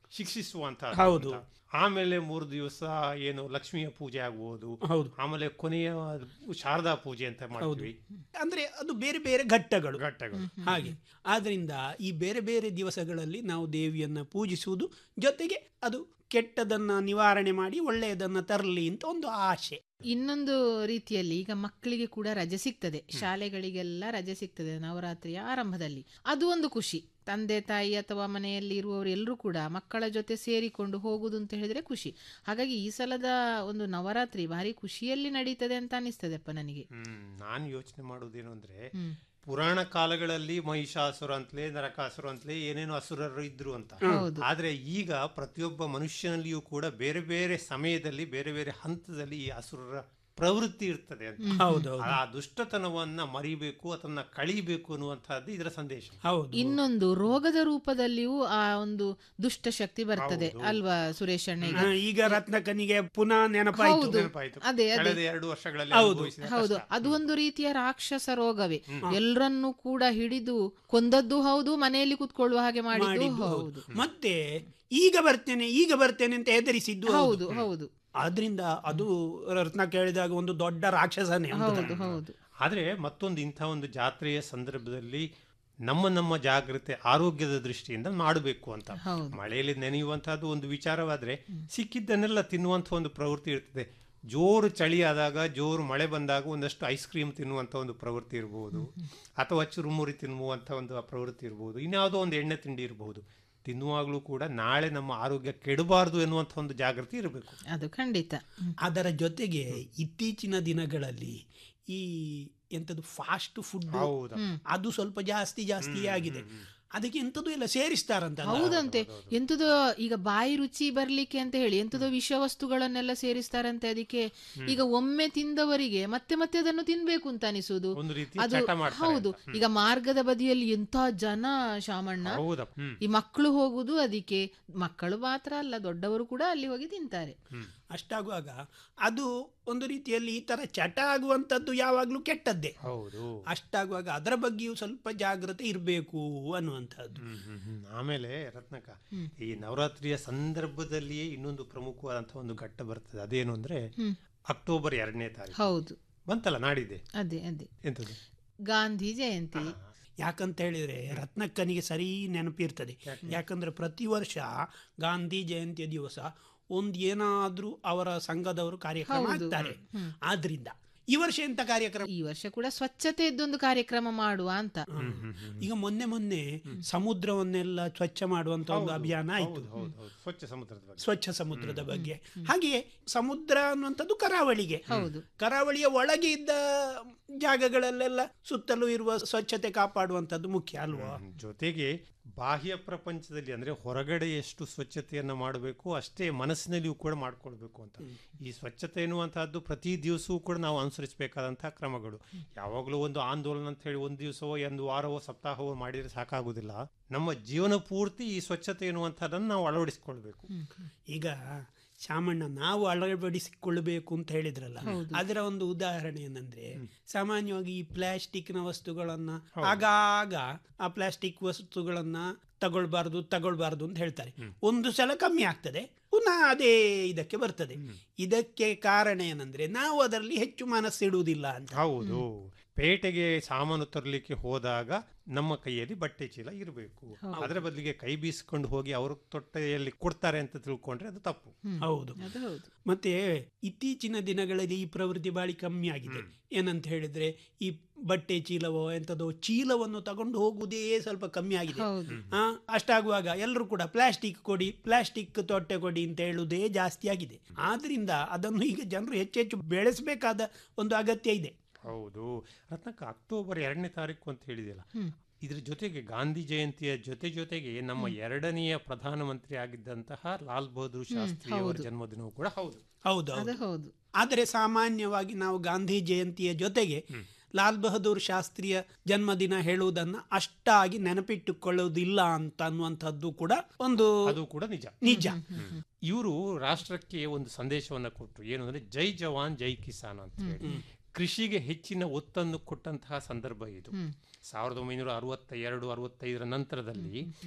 ಶಿಕ್ಷಿಸುವಂತ ಹೌದು. ಆಮೇಲೆ ಮೂರು ದಿವಸ ಏನು ಲಕ್ಷ್ಮಿಯ ಪೂಜೆ ಆಗ್ಬೋದು ಹೌದು. ಆಮೇಲೆ ಕೊನೆಯ ಶಾರದಾ ಪೂಜೆ ಅಂತ ಮಾಡ್ತೀವಿ ಅಂದ್ರೆ ಅದು ಬೇರೆ ಬೇರೆ ಘಟ್ಟಗಳು ಘಟ್ಟಗಳು ಹಾಗೆ ಆದ್ರಿಂದ ಈ ಬೇರೆ ಬೇರೆ ದಿವಸಗಳಲ್ಲಿ ನಾವು ದೇವಿಯನ್ನ ಪೂಜಿಸುವುದು ಜೊತೆಗೆ ಅದು ಕೆಟ್ಟದನ್ನ ನಿವಾರಣೆ ಮಾಡಿ ಒಳ್ಳೆಯದನ್ನ ತರಲಿ ಅಂತ ಒಂದು ಆಶೆ ಇನ್ನೊಂದು ರೀತಿಯಲ್ಲಿ ಈಗ ಮಕ್ಕಳಿಗೆ ಕೂಡ ರಜೆ ಸಿಗ್ತದೆ ಶಾಲೆಗಳಿಗೆಲ್ಲ ರಜೆ ಸಿಗ್ತದೆ ನವರಾತ್ರಿಯ ಆರಂಭದಲ್ಲಿ ಅದು ಒಂದು ಖುಷಿ ತಂದೆ ತಾಯಿ ಅಥವಾ ಮನೆಯಲ್ಲಿ ಇರುವವರು ಎಲ್ಲರೂ ಕೂಡ ಮಕ್ಕಳ ಜೊತೆ ಸೇರಿಕೊಂಡು ಹೋಗುದು ಅಂತ ಹೇಳಿದ್ರೆ ಖುಷಿ ಹಾಗಾಗಿ ಈ ಸಲದ ಒಂದು ನವರಾತ್ರಿ ಭಾರಿ ಖುಷಿಯಲ್ಲಿ ನಡೀತದೆ ಅಂತ ಅನಿಸ್ತದೆಪ್ಪ ನನಗೆ ಹ್ಮ್ ನಾನು ಯೋಚನೆ ಮಾಡೋದೇನು ಅಂದ್ರೆ ಹ್ಮ್. ಪುರಾಣ ಕಾಲಗಳಲ್ಲಿ ಮಹಿಷಾಸುರ ಅಂತಲೇ ನರಕಾಸುರ ಅಂತಲೇ ಏನೇನೋ ಅಸುರರು ಇದ್ರು ಅಂತ ಹೌದು. ಆದ್ರೆ ಈಗ ಪ್ರತಿಯೊಬ್ಬ ಮನುಷ್ಯನಲ್ಲಿಯೂ ಕೂಡ ಬೇರೆ ಬೇರೆ ಸಮಯದಲ್ಲಿ ಬೇರೆ ಬೇರೆ ಹಂತದಲ್ಲಿ ಈ ಅಸುರರ ಪ್ರವೃತ್ತಿ ಇರ್ತದೆ ಅಂತ ಹ್ಮ್. ಹೌದು, ಹೌದು. ಆ ದುಷ್ಟತನವನ್ನ ಮರಿಬೇಕು ಅದನ್ನ ಕಳಿಬೇಕು ಅನ್ನುವಂತಹದ್ದು ಇದರ ಸಂದೇಶ ಹೌದು ಇನ್ನೊಂದು ರೋಗದ ರೂಪದಲ್ಲಿಯೂ ಆ ಒಂದು ದುಷ್ಟ ಶಕ್ತಿ ಬರ್ತದೆ ಹೌದು. ಅಲ್ವಾ ಸುರೇಶ್ ಅಣ್ಣ ಈಗ ಆ, ಈಗ ರತ್ನಕನಿಗೆ ಪುನಃ ನೆನಪಾಯ್ತು ಹೌದು. ನೆನಪಾಯ್ತು. ಅದೇ ಅದೇ ಕಳೆದ ಎರಡು ವರ್ಷಗಳಲ್ಲಿ ಹೌದು. ಅನುಭವಿಸಿದ ಹೌದು ಕಷ್ಟ. ಅದು ಒಂದು ರೀತಿಯ ರಾಕ್ಷಸ ರೋಗವೇ ಎಲ್ಲರನ್ನೂ ಕೂಡ ಹಿಡಿದು ಕೊಂದದ್ದು ಹೌದು ಮನೆಯಲ್ಲಿ ಕುತ್ಕೊಳ್ಳುವ ಹಾಗೆ ಮಾಡಿದ್ದು ಮಾಡಿದ್ದು ಹೌದು ಹೌದು ಮತ್ತೆ ಈಗ ಬರ್ತೇನೆ ಈಗ ಬರ್ತೇನೆ ಅಂತ ಹೆದರಿಸಿದ್ದು ಹೌದು ಹೌದು ಆದ್ರಿಂದ ಅದು ರತ್ನ ಕೇಳಿದಾಗ ಒಂದು ದೊಡ್ಡ ರಾಕ್ಷಸನೇ ಅಂತ. ಹೌದು ಹೌದು ಆದರೆ ಮತ್ತೊಂದು ಇಂಥ ಒಂದು ಜಾತ್ರೆಯ ಸಂದರ್ಭದಲ್ಲಿ ನಮ್ಮ ನಮ್ಮ ಜಾಗ್ರತೆ ಆರೋಗ್ಯದ ದೃಷ್ಟಿಯಿಂದ ಮಾಡಬೇಕು ಅಂತ ಹೌದು. ಮಳೆಯಲ್ಲಿ ನೆನೆಯುವಂತಹದ್ದು ಒಂದು ವಿಚಾರವಾದ್ರೆ ಸಿಕ್ಕಿದ್ದನ್ನೆಲ್ಲ ತಿನ್ನುವಂಥ ಒಂದು ಪ್ರವೃತ್ತಿ ಇರ್ತದೆ ಜೋರು ಚಳಿ ಆದಾಗ ಜೋರು ಮಳೆ ಬಂದಾಗ ಒಂದಷ್ಟು ಐಸ್ ಕ್ರೀಮ್ ತಿನ್ನುವಂಥ ಒಂದು ಪ್ರವೃತ್ತಿ ಇರಬಹುದು ಅಥವಾ ಚುರುಮುರಿ ತಿನ್ನುವಂಥ ಒಂದು ಪ್ರವೃತ್ತಿ ಇರಬಹುದು ಇನ್ಯಾವುದೋ ಒಂದು ಎಣ್ಣೆ ತಿಂಡಿ ಇರಬಹುದು ತಿನ್ನುವಾಗಲೂ ಕೂಡ ನಾಳೆ ನಮ್ಮ ಆರೋಗ್ಯ ಕೆಡಬಾರದು ಎನ್ನುವಂಥ ಒಂದು ಜಾಗೃತಿ ಇರಬೇಕು ಅದು ಖಂಡಿತ ಅದರ ಜೊತೆಗೆ ಇತ್ತೀಚಿನ ದಿನಗಳಲ್ಲಿ ಈ ಎಂತದ್ದು ಫಾಸ್ಟ್ ಫುಡ್ ಹೌದು. ಹ್ಮ್. ಅದು ಸ್ವಲ್ಪ ಜಾಸ್ತಿ ಜಾಸ್ತಿ ಆಗಿದೆ ಅದಕ್ಕೆ ಎಂತದ್ದು ಎಲ್ಲ ಸೇರಿಸ್ತಾರಂತ ಹೌದಂತೆ ಎಂತದೋ ಈಗ ಬಾಯಿ ರುಚಿ ಬರ್ಲಿಕ್ಕೆ ಅಂತ ಹೇಳಿ ಎಂತದೋ ವಿಷ ವಸ್ತುಗಳನ್ನೆಲ್ಲ ಸೇರಿಸ್ತಾರಂತೆ ಅದಕ್ಕೆ ಈಗ ಒಮ್ಮೆ ತಿಂದವರಿಗೆ ಮತ್ತೆ ಮತ್ತೆ ಅದನ್ನು ತಿನ್ಬೇಕು ಅಂತ ಅನಿಸುದು ಒಂದು ರೀತಿ ಅದು ಚಟ ಮಾಡ್ತಾರೆ ಹೌದು ಅಂತ. ಹ್ಮ್. ಈಗ ಮಾರ್ಗದ ಬದಿಯಲ್ಲಿ ಎಂತ ಜನ ಶಾಮಣ್ಣ ಹೌದಪ್ಪ. ಹ್ಮ್. ಈ ಮಕ್ಕಳು ಹೋಗುದು ಅದಕ್ಕೆ ಮಕ್ಕಳು ಮಾತ್ರ ಅಲ್ಲ ದೊಡ್ಡವರು ಕೂಡ ಅಲ್ಲಿ ಹೋಗಿ ತಿಂತಾರೆ ಅಷ್ಟಾಗುವಾಗ ಅದು ಒಂದು ರೀತಿಯಲ್ಲಿ ಈ ತರ ಚಟ ಆಗುವಂತದ್ದು ಯಾವಾಗ್ಲೂ ಕೆಟ್ಟದ್ದೇ ಹೌದು ಅಷ್ಟಾಗುವಾಗ ಅದರ ಬಗ್ಗೆಯೂ ಸ್ವಲ್ಪ ಜಾಗ್ರತೆ ಇರಬೇಕು ಅನ್ನುವಂಥದ್ದು ಹ್ಮ್, ಹ್ಮ್, ಹ್ಮ್. ಆಮೇಲೆ ರತ್ನಕ ಈ ನವರಾತ್ರಿಯ ಸಂದರ್ಭದಲ್ಲಿಯೇ ಇನ್ನೊಂದು ಪ್ರಮುಖವಾದಂತಹ ಒಂದು ಘಟ್ಟ ಬರ್ತದೆ ಅದೇನು ಅಂದ್ರೆ ಹ್ಮ್. ಅಕ್ಟೋಬರ್ ಎರಡನೇ ತಾರೀಕು ಹೌದು ಬಂತಲ್ಲ ನಾಡಿದೆ ಅದೇ ಅದೇ ಎಂತದ್ದು ಗಾಂಧಿ ಜಯಂತಿ ಯಾಕಂತ ಹೇಳಿದ್ರೆ ರತ್ನಕ್ಕನಿಗೆ ಸರಿ ನೆನಪಿರ್ತದೆ ಯಾಕಂದ್ರೆ ಪ್ರತಿ ವರ್ಷ ಗಾಂಧಿ ಜಯಂತಿಯ ದಿವಸ ಒಂದು ಏನಾದ್ರೂ ಅವರ ಸಂಘದವರು ಕಾರ್ಯಕ್ರಮ ಹೌದು. ಹಾಕ್ತಾರೆ ಹ್ಮ್. ಆದ್ರಿಂದ ಈ ವರ್ಷ ಎಂತ ಕಾರ್ಯಕ್ರಮ ಈ ವರ್ಷ ಕೂಡ ಸ್ವಚ್ಛತೆಯದ್ದೊಂದು ಕಾರ್ಯಕ್ರಮ ಮಾಡುವ ಅಂತ ಈಗ ಮೊನ್ನೆ ಮೊನ್ನೆ ಸಮುದ್ರವನ್ನೆಲ್ಲ ಸ್ವಚ್ಛ ಮಾಡುವಂತ ಒಂದು ಅಭಿಯಾನ ಆಯ್ತು ಹೌದು ಹೌದು ಹೌದು ಸ್ವಚ್ಛ ಸಮುದ್ರದ ಬಗ್ಗೆ ಸ್ವಚ್ಛ ಸಮುದ್ರದ ಬಗ್ಗೆ ಹಾಗೆಯೇ ಸಮುದ್ರ ಅನ್ನುವಂಥದ್ದು ಕರಾವಳಿಗೆ ಹೌದು. ಕರಾವಳಿಯ ಒಳಗೆ ಇದ್ದ ಜಾಗಗಳಲ್ಲೆಲ್ಲ ಸುತ್ತಲೂ ಇರುವ ಸ್ವಚ್ಛತೆ ಕಾಪಾಡುವಂಥದ್ದು ಮುಖ್ಯ ಅಲ್ವಾ ಜೊತೆಗೆ ಬಾಹ್ಯ ಪ್ರಪಂಚದಲ್ಲಿ ಅಂದ್ರೆ ಹೊರಗಡೆ ಎಷ್ಟು ಸ್ವಚ್ಛತೆಯನ್ನ ಮಾಡಬೇಕು ಅಷ್ಟೇ ಮನಸ್ಸಿನಲ್ಲಿಯೂ ಕೂಡ ಮಾಡ್ಕೊಳ್ಬೇಕು ಅಂತ ಈ ಸ್ವಚ್ಛತೆ ಎನ್ನುವಂತಹದ್ದು ಪ್ರತಿ ದಿವಸವೂ ಕೂಡ ನಾವು ಅನುಸರಿಸಬೇಕಾದಂತಹ ಕ್ರಮಗಳು ಯಾವಾಗಲೂ ಒಂದು ಆಂದೋಲನ ಅಂತ ಹೇಳಿ ಒಂದು ದಿವಸವೋ ಒಂದು ವಾರವೋ ಸಪ್ತಾಹವೋ ಮಾಡಿದ್ರೆ ಸಾಕಾಗುದಿಲ್ಲ ನಮ್ಮ ಜೀವನ ಪೂರ್ತಿ ಈ ಸ್ವಚ್ಛತೆ ಎನ್ನುವಂಥದ್ದನ್ನು ನಾವು ಅಳವಡಿಸಿಕೊಳ್ಬೇಕು ಈಗ ಶಾಮಣ್ಣ ನಾವು ಅಳವಡಿಸಿಕೊಳ್ಳಬೇಕು ಅಂತ ಹೇಳಿದ್ರಲ್ಲ ಹೌದು. ಅದರ ಒಂದು ಉದಾಹರಣೆ ಏನಂದ್ರೆ ಸಾಮಾನ್ಯವಾಗಿ ಈ ಪ್ಲಾಸ್ಟಿಕ್ನ ವಸ್ತುಗಳನ್ನ ಆಗಾಗ ಆ ಪ್ಲಾಸ್ಟಿಕ್ ವಸ್ತುಗಳನ್ನ ತಗೊಳ್ಬಾರ್ದು ತಗೊಳ್ಬಾರ್ದು ಅಂತ ಹೇಳ್ತಾರೆ ಒಂದು ಸಲ ಕಮ್ಮಿ ಆಗ್ತದೆ ಪುನಃ ಅದೇ ಇದಕ್ಕೆ ಬರ್ತದೆ ಇದಕ್ಕೆ ಕಾರಣ ಏನಂದ್ರೆ ನಾವು ಅದರಲ್ಲಿ ಹೆಚ್ಚು ಮನಸ್ಸಿಡುವುದಿಲ್ಲ ಅಂತ ಹೌದು ಪೇಟೆಗೆ ಸಾಮಾನು ತರಲಿಕ್ಕೆ ಹೋದಾಗ ನಮ್ಮ ಕೈಯಲ್ಲಿ ಬಟ್ಟೆ ಚೀಲ ಇರಬೇಕು ಹೌದು. ಅದರ ಬದಲಿಗೆ ಕೈ ಬೀಸ್ಕೊಂಡು ಹೋಗಿ ಅವರು ತೊಟ್ಟೆಯಲ್ಲಿ ಕೊಡ್ತಾರೆ ಅಂತ ತಿಳ್ಕೊಂಡ್ರೆ ಅದು ತಪ್ಪು ಹೌದು ಅದು ಹೌದು ಮತ್ತೆ ಇತ್ತೀಚಿನ ದಿನಗಳಲ್ಲಿ ಈ ಪ್ರವೃತ್ತಿ ಬಾಳಿ ಕಮ್ಮಿ ಆಗಿದೆ ಏನಂತ ಹೇಳಿದ್ರೆ ಈ ಬಟ್ಟೆ ಚೀಲವೋ ಎಂಥದೋ ಚೀಲವನ್ನು ತಗೊಂಡು ಹೋಗುವುದೇ ಸ್ವಲ್ಪ ಕಮ್ಮಿ ಆಗಿದೆ ಹೌದು. ಆ, ಅಷ್ಟಾಗುವಾಗ ಎಲ್ಲರೂ ಕೂಡ ಪ್ಲಾಸ್ಟಿಕ್ ಕೊಡಿ ಪ್ಲಾಸ್ಟಿಕ್ ತೊಟ್ಟೆ ಕೊಡಿ ಅಂತ ಹೇಳುವುದೇ ಜಾಸ್ತಿ ಆಗಿದೆ ಆದ್ರಿಂದ ಅದನ್ನು ಈಗ ಜನರು ಹೆಚ್ಚೆಚ್ಚು ಬೆಳೆಸಬೇಕಾದ ಒಂದು ಅಗತ್ಯ ಇದೆ ಹೌದು ರತ್ನಕ್ಕ ಅಕ್ಟೋಬರ್ ಎರಡನೇ ತಾರೀಕು ಅಂತ ಹೇಳಿದೆಯಲ್ಲ ಹ್ಮ್. ಇದ್ರ ಜೊತೆಗೆ ಗಾಂಧಿ ಜಯಂತಿಯ ಜೊತೆ ಜೊತೆಗೆ ನಮ್ಮ ಎರಡನೆಯ ಪ್ರಧಾನಮಂತ್ರಿ ಆಗಿದ್ದಂತಹ ಲಾಲ್ ಬಹದ್ದೂರ್ ಶಾಸ್ತ್ರಿ ಅವರ ಹೌದು. ಜನ್ಮದಿನವೂ ಕೂಡ ಹೌದು ಹೌದು ಅದು ಹೌದು ಆದರೆ ಸಾಮಾನ್ಯವಾಗಿ ನಾವು ಗಾಂಧಿ ಜಯಂತಿಯ ಜೊತೆಗೆ ಲಾಲ್ ಬಹದ್ದೂರ್ ಶಾಸ್ತ್ರಿಯ ಜನ್ಮದಿನ ಹೇಳುವುದನ್ನ ಅಷ್ಟಾಗಿ ನೆನಪಿಟ್ಟುಕೊಳ್ಳುವುದಿಲ್ಲ ಅಂತ ಅನ್ನುವಂಥದ್ದು ಕೂಡ ಒಂದು ಅದು ಕೂಡ ನಿಜ ನಿಜ ಇವರು ರಾಷ್ಟ್ರಕ್ಕೆ ಒಂದು ಸಂದೇಶವನ್ನ ಕೊಟ್ಟರು ಏನು ಅಂದ್ರೆ ಜೈ ಜವಾನ್ ಜೈ ಕಿಸಾನ್ ಅಂತ ಹೇಳಿ ಹ್ಮ್. ಕೃಷಿಗೆ ಹೆಚ್ಚಿನ ಒತ್ತನ್ನು ಕೊಟ್ಟಂತಹ ಸಂದರ್ಭ ಇದು ಹ್ಮ್. ಸಾವಿರದ ಒಂಬೈನೂರ ಅರವತ್ತ ಎರಡು ಅರವತ್ತೈದರ ನಂತರದಲ್ಲಿ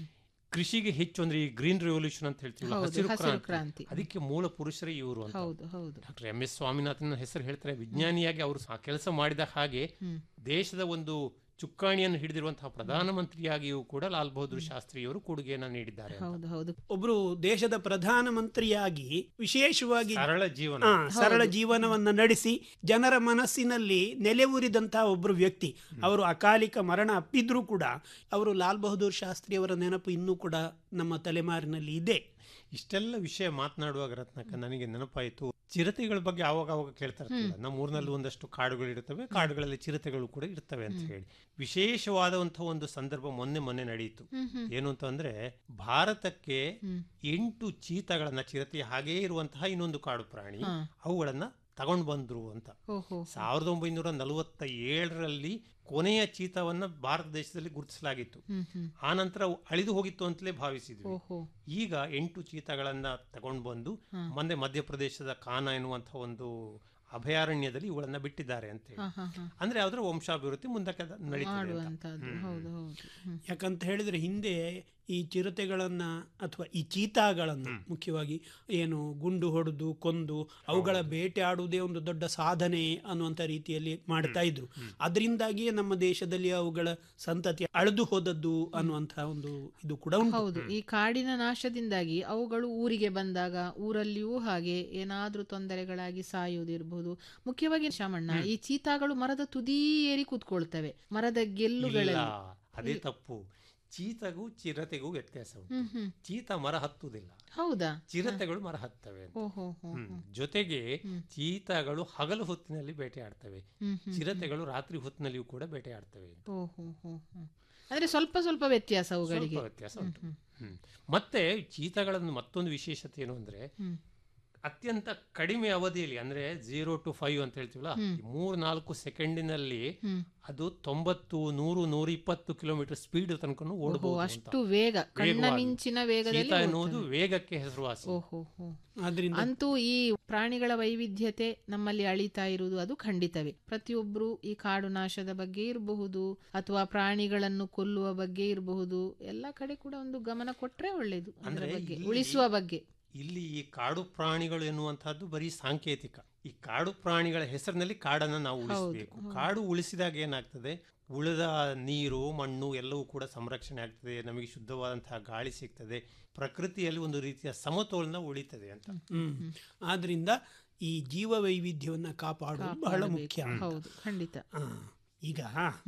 ಕೃಷಿಗೆ ಹೆಚ್ಚು ಅಂದ್ರೆ ಈ ಗ್ರೀನ್ ರೆವಲ್ಯೂಷನ್ ಅಂತ ಹೇಳ್ತೀವಿ ಹೌದು, ಹಸಿರು ಹಸಿರು ಕ್ರಾಂತಿ ಕ್ರಾಂತಿ. ಅದಕ್ಕೆ ಮೂಲ ಪುರುಷರೇ ಇವರು ಅಂತ ಹೌದು ಹೌದು ಡಾಕ್ಟರ್ ಎಂ ಎಸ್ ಸ್ವಾಮಿನಾಥನ್ ಹೆಸರು ಹೇಳ್ತಾರೆ ವಿಜ್ಞಾನಿಯಾಗಿ ಅವರು ಆ ಕೆಲಸ ಮಾಡಿದ ಹಾಗೆ ಹ್ಮ್. ದೇಶದ ಒಂದು ಚುಕ್ಕಾಣಿಯನ್ನು ಹಿಡಿದಿರುವಂತಹ ಪ್ರಧಾನಮಂತ್ರಿಯಾಗಿಯೂ ಕೂಡ ಲಾಲ್ ಬಹದ್ದೂರ್ ಶಾಸ್ತ್ರಿಯವರು ಕೊಡುಗೆಯನ್ನು ನೀಡಿದ್ದಾರೆ ಅಂತ. ಹೌದು ಹೌದು ಒಬ್ರು ದೇಶದ ಪ್ರಧಾನಮಂತ್ರಿಯಾಗಿ ವಿಶೇಷವಾಗಿ ಸರಳ ಜೀವನ. ಆ, ಸರಳ ಹೌದು. ಜೀವನವನ್ನ ನಡೆಸಿ ಜನರ ಮನಸ್ಸಿನಲ್ಲಿ ನೆಲೆಯೂರಿದಂತಹ ಒಬ್ಬರು ವ್ಯಕ್ತಿ ಅವರು ಅಕಾಲಿಕ ಮರಣ ಅಪ್ಪಿದ್ರೂ ಕೂಡ ಅವರು ಲಾಲ್ ಬಹದ್ದೂರ್ ಶಾಸ್ತ್ರಿ ಅವರ ನೆನಪು ಇನ್ನೂ ಕೂಡ ನಮ್ಮ ತಲೆಮಾರಿನಲ್ಲಿ ಇದೆ ಇಷ್ಟೆಲ್ಲ ವಿಷಯ ಮಾತನಾಡುವಾಗ ರತ್ನಕ್ಕ ನನಗೆ ನೆನಪಾಯಿತು ಚಿರತೆಗಳ ಬಗ್ಗೆ ಆವಾಗ ಆವಾಗ ಕೇಳ್ತಾ ಇರ್ತೀವಲ್ಲ ನಮ್ಮ ಊರಿನಲ್ಲಿ ಒಂದಷ್ಟು ಕಾಡುಗಳು ಇರ್ತವೆ ಕಾಡುಗಳಲ್ಲಿ ಚಿರತೆಗಳು ಕೂಡ ಇರ್ತವೆ ಅಂತ ಹೇಳಿ ವಿಶೇಷವಾದಂತಹ ಒಂದು ಸಂದರ್ಭ ಮೊನ್ನೆ ಮೊನ್ನೆ ನಡೆಯಿತು ಹ್ಮ್, ಹ್ಮ್. ಏನು ಅಂತಂದ್ರೆ ಭಾರತಕ್ಕೆ ಎಂಟು ಚೀತಗಳನ್ನ ಚಿರತೆ ಹಾಗೇ ಇರುವಂತಹ ಇನ್ನೊಂದು ಕಾಡು ಪ್ರಾಣಿ ಹಾ. ಅವುಗಳನ್ನ ತಗೊಂಡು ಬಂದ್ರು ಅಂತ ಓಹೋ ಸಾವಿರದ ಒಂಬೈನೂರ ನಲವತ್ತ ಏಳರಲ್ಲಿ ಕೊನೆಯ ಚೀತವನ್ನ ಭಾರತ ದೇಶದಲ್ಲಿ ಗುರುತಿಸಲಾಗಿತ್ತು ಹ್ಮ್, ಹ್ಮ್. ಆ ನಂತರ ಅವು ಅಳಿದು ಹೋಗಿತ್ತು ಅಂತಲೇ ಭಾವಿಸಿದ್ವಿ ಓಹೋ ಈಗ ಎಂಟು ಚೀತಗಳನ್ನ ತಗೊಂಡು ಬಂದು ಹಾ. ಮೊನ್ನೆ ಮಧ್ಯಪ್ರದೇಶದ ಕಾನ ಎನ್ನುವಂತಹ ಒಂದು ಅಭಯಾರಣ್ಯದಲ್ಲಿ ಇವುಗಳನ್ನ ಬಿಟ್ಟಿದ್ದಾರೆ ಅಂತ ಹೇಳಿ ಹಾ, ಹಾ, ಹಾ. ಅಂದ್ರೆ ಅದರ ವಂಶಾಭಿವೃದ್ಧಿ ಮುಂದಕ್ಕೆ ಅದು ನಡೀತದೆ ಅಂತ. ಮಾಡುವಂತಹದ್ದು ಹ್ಮ್. ಹೌದು ಹೌದು ಹ್ಮ್. ಯಾಕಂತ ಹೇಳಿದ್ರೆ ಹಿಂದೆ ಈ ಚಿರತೆಗಳನ್ನ ಅಥವಾ ಈ ಚೀತಾಗಳನ್ನ ಮುಖ್ಯವಾಗಿ ಏನು ಗುಂಡು ಹೊಡೆದು ಕೊಂದು ಅವುಗಳ ಬೇಟೆ ಆಡುವುದೇ ಒಂದು ದೊಡ್ಡ ಸಾಧನೆ ಅನ್ನುವಂಥ ರೀತಿಯಲ್ಲಿ ಮಾಡ್ತಾ ಇದ್ರು ಅದರಿಂದಾಗಿಯೇ ನಮ್ಮ ದೇಶದಲ್ಲಿ ಅವುಗಳ ಸಂತತಿ ಅಳೆದು ಹೋದದ್ದು ಅನ್ನುವಂತಹ ಒಂದು ಇದು ಕೂಡ ಉಂಟು ಹೌದು ಈ ಕಾಡಿನ ನಾಶದಿಂದಾಗಿ ಅವುಗಳು ಊರಿಗೆ ಬಂದಾಗ ಊರಲ್ಲಿಯೂ ಹಾಗೆ ಏನಾದ್ರೂ ತೊಂದರೆಗಳಾಗಿ ಸಾಯುವುದಿರಬಹುದು ಮುಖ್ಯವಾಗಿ ಶಾಮಣ್ಣ ಈ ಚೀತಾಗಳು ಮರದ ತುದಿ ಏರಿ ಕೂತ್ಕೊಳ್ತವೆ ಮರದ ಇಲ್ಲ ಗೆಲ್ಲುಗಳಲ್ಲಿ ಅದೇ ತಪ್ಪು ಚೀತಗೂ ಚಿರತೆಗೂ ವ್ಯತ್ಯಾಸ ಉಂಟು ಹ್ಮ್, ಹ್ಮ್. ಚೀತ ಮರ ಹತ್ತುವುದಿಲ್ಲ ಹೌದಾ ಚಿರತೆಗಳು ಮರ ಹತ್ತವೆ ಅಂತ. ಓಹೋ ಹೋ ಹ್ಮ್. ಜೊತೆಗೆ ಚೀತಾಗಳು ಹಗಲು ಹೊತ್ತಿನಲ್ಲಿ ಬೇಟೆ ಆಡ್ತವೆ ಹ್ಮ್, ಹ್ಮ್, ಚಿರತೆಗಳು ರಾತ್ರಿ ಹೊತ್ತಿನಲ್ಲಿಯೂ ಕೂಡ ಬೇಟೆ ಆಡ್ತವೆ ಅಂತ. ಓಹೋ ಹೋ ಹೋ ಅಂದ್ರೆ ಸ್ವಲ್ಪ ಸ್ವಲ್ಪ ವ್ಯತ್ಯಾಸ ಅವುಗಳಿಗೆ ಸ್ವಲ್ಪ ವ್ಯತ್ಯಾಸ ಉಂಟು ಹ್ಮ್. ಮತ್ತೆ ಚೀತಾಗಳನ್ನು ಮತ್ತೊಂದು ವಿಶೇಷತೆ ಏನು ಅಂದ್ರೆ ಹ್ಮ್. ಅತ್ಯಂತ ಕಡಿಮೆ ಅವಧಿಯಲ್ಲಿ ಅಂದ್ರೆ ಜೀರೋ ಟು ಫೈವ್ ಅಂತ ಹೇಳ್ತೀವಲ್ಲ ಹ್ಮ್. ಈ ಮೂರ್ ನಾಲ್ಕು ಸೆಕೆಂಡಿನಲ್ಲಿ ಹ್ಮ್. ಅದು ತೊಂಬತ್ತು ನೂರು ನೂರ ಇಪ್ಪತ್ತು ಕಿಲೋಮೀಟರ್ ಸ್ಪೀಡ್ ತನಕ ಓಹೋ, ಓಡಬಹುದು ಅಷ್ಟು ವೇಗ ಕಣ್ಣ ಮಿಂಚಿನ ವೇಗದಲ್ಲಿ ಚೀತಾ ಎನ್ನುವುದು ಓಡ್ತವೆ. ವೇಗಕ್ಕೆ ಹೆಸರುವಾಸಿ ಓಹೋ ಹೋ. ಆದ್ರಿಂದ ಅಂತೂ ಈ ಪ್ರಾಣಿಗಳ ವೈವಿಧ್ಯತೆ ನಮ್ಮಲ್ಲಿ ಅಳಿತಾ ಇರುವುದು ಅದು ಖಂಡಿತವೇ ಪ್ರತಿಯೊಬ್ಬರು ಈ ಕಾಡು ನಾಶದ ಬಗ್ಗೆ ಇರಬಹುದು ಅಥವಾ ಪ್ರಾಣಿಗಳನ್ನು ಕೊಲ್ಲುವ ಬಗ್ಗೆ ಇರಬಹುದು ಎಲ್ಲ ಕಡೆ ಕೂಡ ಒಂದು ಗಮನ ಕೊಟ್ರೆ ಒಳ್ಳೇದು ಅದರ ಅಂದ್ರೆ ಬಗ್ಗೆ ಇಲ್ಲಿ- ಉಳಿಸುವ ಬಗ್ಗೆ ಇಲ್ಲಿ ಈ ಕಾಡು ಪ್ರಾಣಿಗಳು ಎನ್ನುವಂತಹದ್ದು ಬರೀ ಸಾಂಕೇತಿಕ ಈ ಕಾಡು ಪ್ರಾಣಿಗಳ ಹೆಸರಿನಲ್ಲಿ ಕಾಡನ್ನ ನಾವು ಉಳಿಸಬೇಕು ಹೌದು. ಕಾಡು ಉಳಿಸಿದಾಗ ಏನಾಗ್ತದೆ ಉಳಿದ ನೀರು ಮಣ್ಣು ಎಲ್ಲವೂ ಕೂಡ ಸಂರಕ್ಷಣೆ ಆಗ್ತದೆ ನಮಗೆ ಶುದ್ಧವಾದಂತಹ ಗಾಳಿ ಸಿಗ್ತದೆ ಪ್ರಕೃತಿಯಲ್ಲಿ ಒಂದು ರೀತಿಯ ಸಮತೋಲನ ಉಳಿತದೆ ಅಂತ ಹ್ಮ್ ಆದ್ರಿಂದ ಈ ಜೀವ ವೈವಿಧ್ಯವನ್ನ ಕಾಪಾಡುವುದು ಬಹಳ ಕಾಪಾಡಬೇಕು. ಮುಖ್ಯ ಹೌದು ಖಂಡಿತ ಆ, ಈಗ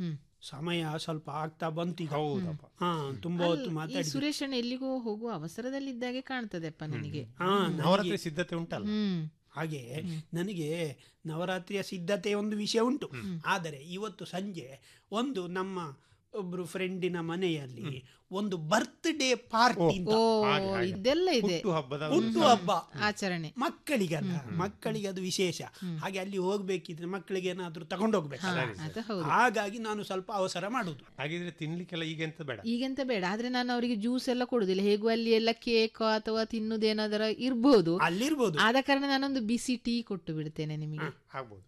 ಸಮಯ ಸ್ವಲ್ಪ ಆಗ್ತಾ ಬಂತು ಈಗ ಹೌದಪ್ಪ. ಹಾ ತುಂಬಾ ಹೊತ್ತು ಅಲ್ಲ, ಈ ಮಾತಾಡಿದ್ವಿ ಸುರೇಶ್ ಅಣ್ಣ ಎಲ್ಲಿಗೋ ಹೋಗುವ ಅವಸರದಲ್ಲಿದ್ದಾಗೆ ಕಾಣ್ತದೆಪ್ಪ ನನಗೆ ಹಾ, ನವರಾತ್ರಿ ನನಗೆ- ಸಿದ್ಧತೆ ಉಂಟಲ್ಲ ಹ್ಮ್ ಹಾಗೆ ನನಗೆ ನವರಾತ್ರಿಯ ಸಿದ್ಧತೆ ಒಂದು ವಿಷಯ ಉಂಟು ಆದರೆ ಇವತ್ತು ಸಂಜೆ ಒಂದು ನಮ್ಮ ಒಬ್ರು ಫ್ರೆಂಡಿನ ಮನೆಯಲ್ಲಿ ಒಂದು ಬರ್ತ್ಡೇ ಪಾರ್ಟಿ ಓ ಇದೆಲ್ಲ ಇದೆ ಹುಟ್ಟುಹಬ್ಬದ ಹುಟ್ಟು ಹಬ್ಬ ಆಚರಣೆ ಮಕ್ಕಳಿಗಲ್ಲ ಮಕ್ಕಳಿಗೆ ಅದು ವಿಶೇಷ ಹಾಗೆ ಅಲ್ಲಿ ಹೋಗ್ಬೇಕಿದ್ರೆ ಮಕ್ಕಳಿಗೆ ಏನಾದ್ರೂ ತಗೊಂಡೋಗ್ಬೇಕು ಅದು ಹೌದು. ಹಾಗಾಗಿ ನಾನು ಸ್ವಲ್ಪ ಅವಸರ ಮಾಡುದು ಹಾಗಿದ್ರೆ ತಿನ್ಲಿಕ್ಕೆಲ್ಲ ಈಗ ಎಂತ ಬೇಡ ಈಗೆಂತ ಬೇಡ ಆದ್ರೆ ನಾನು ಅವರಿಗೆ ಜ್ಯೂಸ್ ಎಲ್ಲ ಕೊಡುದಿಲ್ಲ ಹೇಗೂ ಅಲ್ಲಿ ಎಲ್ಲ ಕೇಕ್ ಅಥವಾ ತಿನ್ನುದೇನಾದರ ಇರ್ಬೋದು ಅಲ್ಲಿರ್ಬೋದು ಆದ ಕಾರಣ ನಾನೊಂದು ಬಿಸಿ ಟೀ ಕೊಟ್ಟು ಬಿಡ್ತೇನೆ ನಿಮಗೆ ಆಗ್ಬೋದು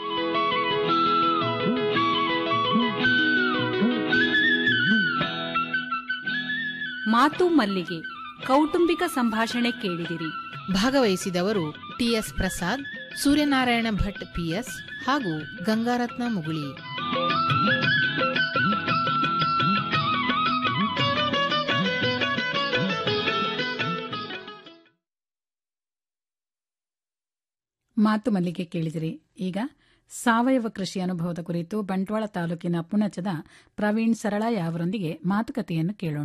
ಮಾತು ಮಲ್ಲಿಗೆ ಕೌಟುಂಬಿಕ ಸಂಭಾಷಣೆ ಕೇಳಿದಿರಿ ಭಾಗವಹಿಸಿದವರು ಟಿಎಸ್ ಪ್ರಸಾದ್ ಸೂರ್ಯನಾರಾಯಣ ಭಟ್ ಪಿಎಸ್ ಹಾಗೂ ಗಂಗಾರತ್ನ ಮುಗುಳಿ ಮಾತು ಮಲ್ಲಿಗೆ ಕೇಳಿದಿರಿ ಈಗ ಸಾವಯವ ಕೃಷಿ ಅನುಭವದ ಕುರಿತು ಬಂಟ್ವಾಳ ತಾಲೂಕಿನ ಪುಣಚದ ಪ್ರವೀಣ್ ಸರಳಾಯ ಅವರೊಂದಿಗೆ ಮಾತುಕತೆಯನ್ನು ಕೇಳೋಣ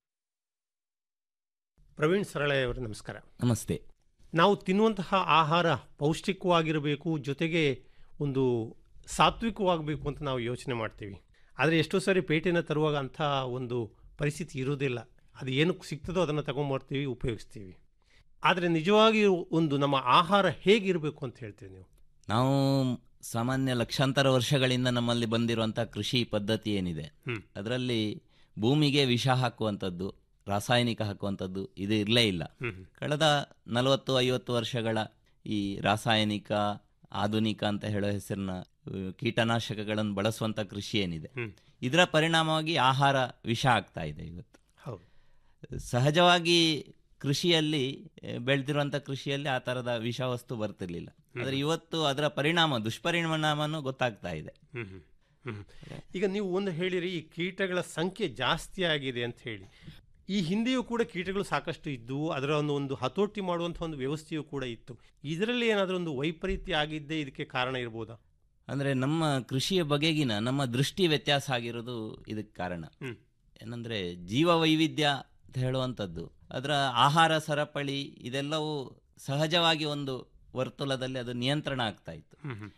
ಪ್ರವೀಣ್ ಸರಳಯ್ಯ ಅವರು ನಮಸ್ಕಾರ ನಮಸ್ತೆ ನಾವು ತಿನ್ನುವಂತಹ ಆಹಾರ ಪೌಷ್ಟಿಕವಾಗಿರಬೇಕು ಜೊತೆಗೆ ಒಂದು ಸಾತ್ವಿಕವಾಗಬೇಕು ಅಂತ ನಾವು ಯೋಚನೆ ಮಾಡ್ತೀವಿ ಆದರೆ ಎಷ್ಟೋ ಸಾರಿ ಪೇಟೆನ ತರುವಾಗ ಅಂಥ ಒಂದು ಪರಿಸ್ಥಿತಿ ಇರುವುದಿಲ್ಲ ಅದು ಏನು ಸಿಗ್ತದೋ ಅದನ್ನು ತಗೊಂಬರ್ತೀವಿ ಉಪಯೋಗಿಸ್ತೀವಿ ಆದರೆ ನಿಜವಾಗಿ ಒಂದು ನಮ್ಮ ಆಹಾರ ಹೇಗಿರಬೇಕು ಅಂತ ಹೇಳ್ತೀವಿ ನೀವು ನಾವು ಸಾಮಾನ್ಯ ಲಕ್ಷಾಂತರ ವರ್ಷಗಳಿಂದ ನಮ್ಮಲ್ಲಿ ಬಂದಿರುವಂತಹ ಕೃಷಿ ಪದ್ಧತಿ ಏನಿದೆ ಹ್ಮ್. ಅದರಲ್ಲಿ ಭೂಮಿಗೆ ವಿಷ ಹಾಕುವಂಥದ್ದು ರಾಸಾಯನಿಕ ಹಾಕುವಂಥದ್ದು ಇದು ಇರಲೇ ಇಲ್ಲ ಹ್ಮ್. ಕಳೆದ ನಲವತ್ತು ಐವತ್ತು ವರ್ಷಗಳ ಈ ರಾಸಾಯನಿಕ ಆಧುನಿಕ ಅಂತ ಹೇಳೋ ಹೆಸರಿನ ಅಹ್, ಕೀಟನಾಶಕಗಳನ್ನು ಬಳಸುವಂಥ ಕೃಷಿ ಏನಿದೆ ಹ್ಮ್. ಇದರ ಪರಿಣಾಮವಾಗಿ ಆಹಾರ ವಿಷ ಆಗ್ತಾ ಇದೆ ಇವತ್ತು ಹೌದು ಸಹಜವಾಗಿ ಕೃಷಿಯಲ್ಲಿ ಆ, ಬೆಳೆದಿರುವಂಥ ಕೃಷಿಯಲ್ಲಿ ಆ ಥರದ ವಿಷವಸ್ತು ಬರ್ತಿರ್ಲಿಲ್ಲ ಆದರೆ ಇವತ್ತು ಅದರ ಪರಿಣಾಮ ದುಷ್ಪರಿಣಾಮನೂ ಗೊತ್ತಾಗ್ತಾ ಇದೆ ಹ್ಮ್ ಹ್ಮ್. ಹ್ಮ್. ಈಗ ನೀವು ಒಂದು ಹೇಳಿರಿ ಈ ಕೀಟಗಳ ಸಂಖ್ಯೆ ಜಾಸ್ತಿ ಆಗಿದೆ ಅಂತ ಹೇಳಿ ಈ ಹಿಂದೆಯೂ ಕೂಡ ಕೀಟಗಳು ಸಾಕಷ್ಟು ಇದ್ದವು ಅದರ ಒಂದು ಒಂದು ಹತೋಟಿ ಮಾಡುವಂಥ ಒಂದು ವ್ಯವಸ್ಥೆಯೂ ಕೂಡ ಇತ್ತು ಇದರಲ್ಲಿ ಏನಾದರೂ ಒಂದು ವೈಪರೀತ್ಯ ಆಗಿದ್ದೇ ಇದಕ್ಕೆ ಕಾರಣ ಇರ್ಬೋದಾ ಅಂದರೆ ನಮ್ಮ ಕೃಷಿಯ ಬಗೆಗಿನ ನಮ್ಮ ದೃಷ್ಟಿ ವ್ಯತ್ಯಾಸ ಆಗಿರೋದು ಇದಕ್ಕೆ ಕಾರಣ ಏನಂದರೆ ಜೀವ ವೈವಿಧ್ಯ ಅಂತ ಹೇಳುವಂಥದ್ದು ಅದರ ಆಹಾರ ಸರಪಳಿ ಇದೆಲ್ಲವೂ ಸಹಜವಾಗಿ ಒಂದು ವರ್ತುಲದಲ್ಲಿ ಅದು ನಿಯಂತ್ರಣ ಆಗ್ತಾ ಇತ್ತು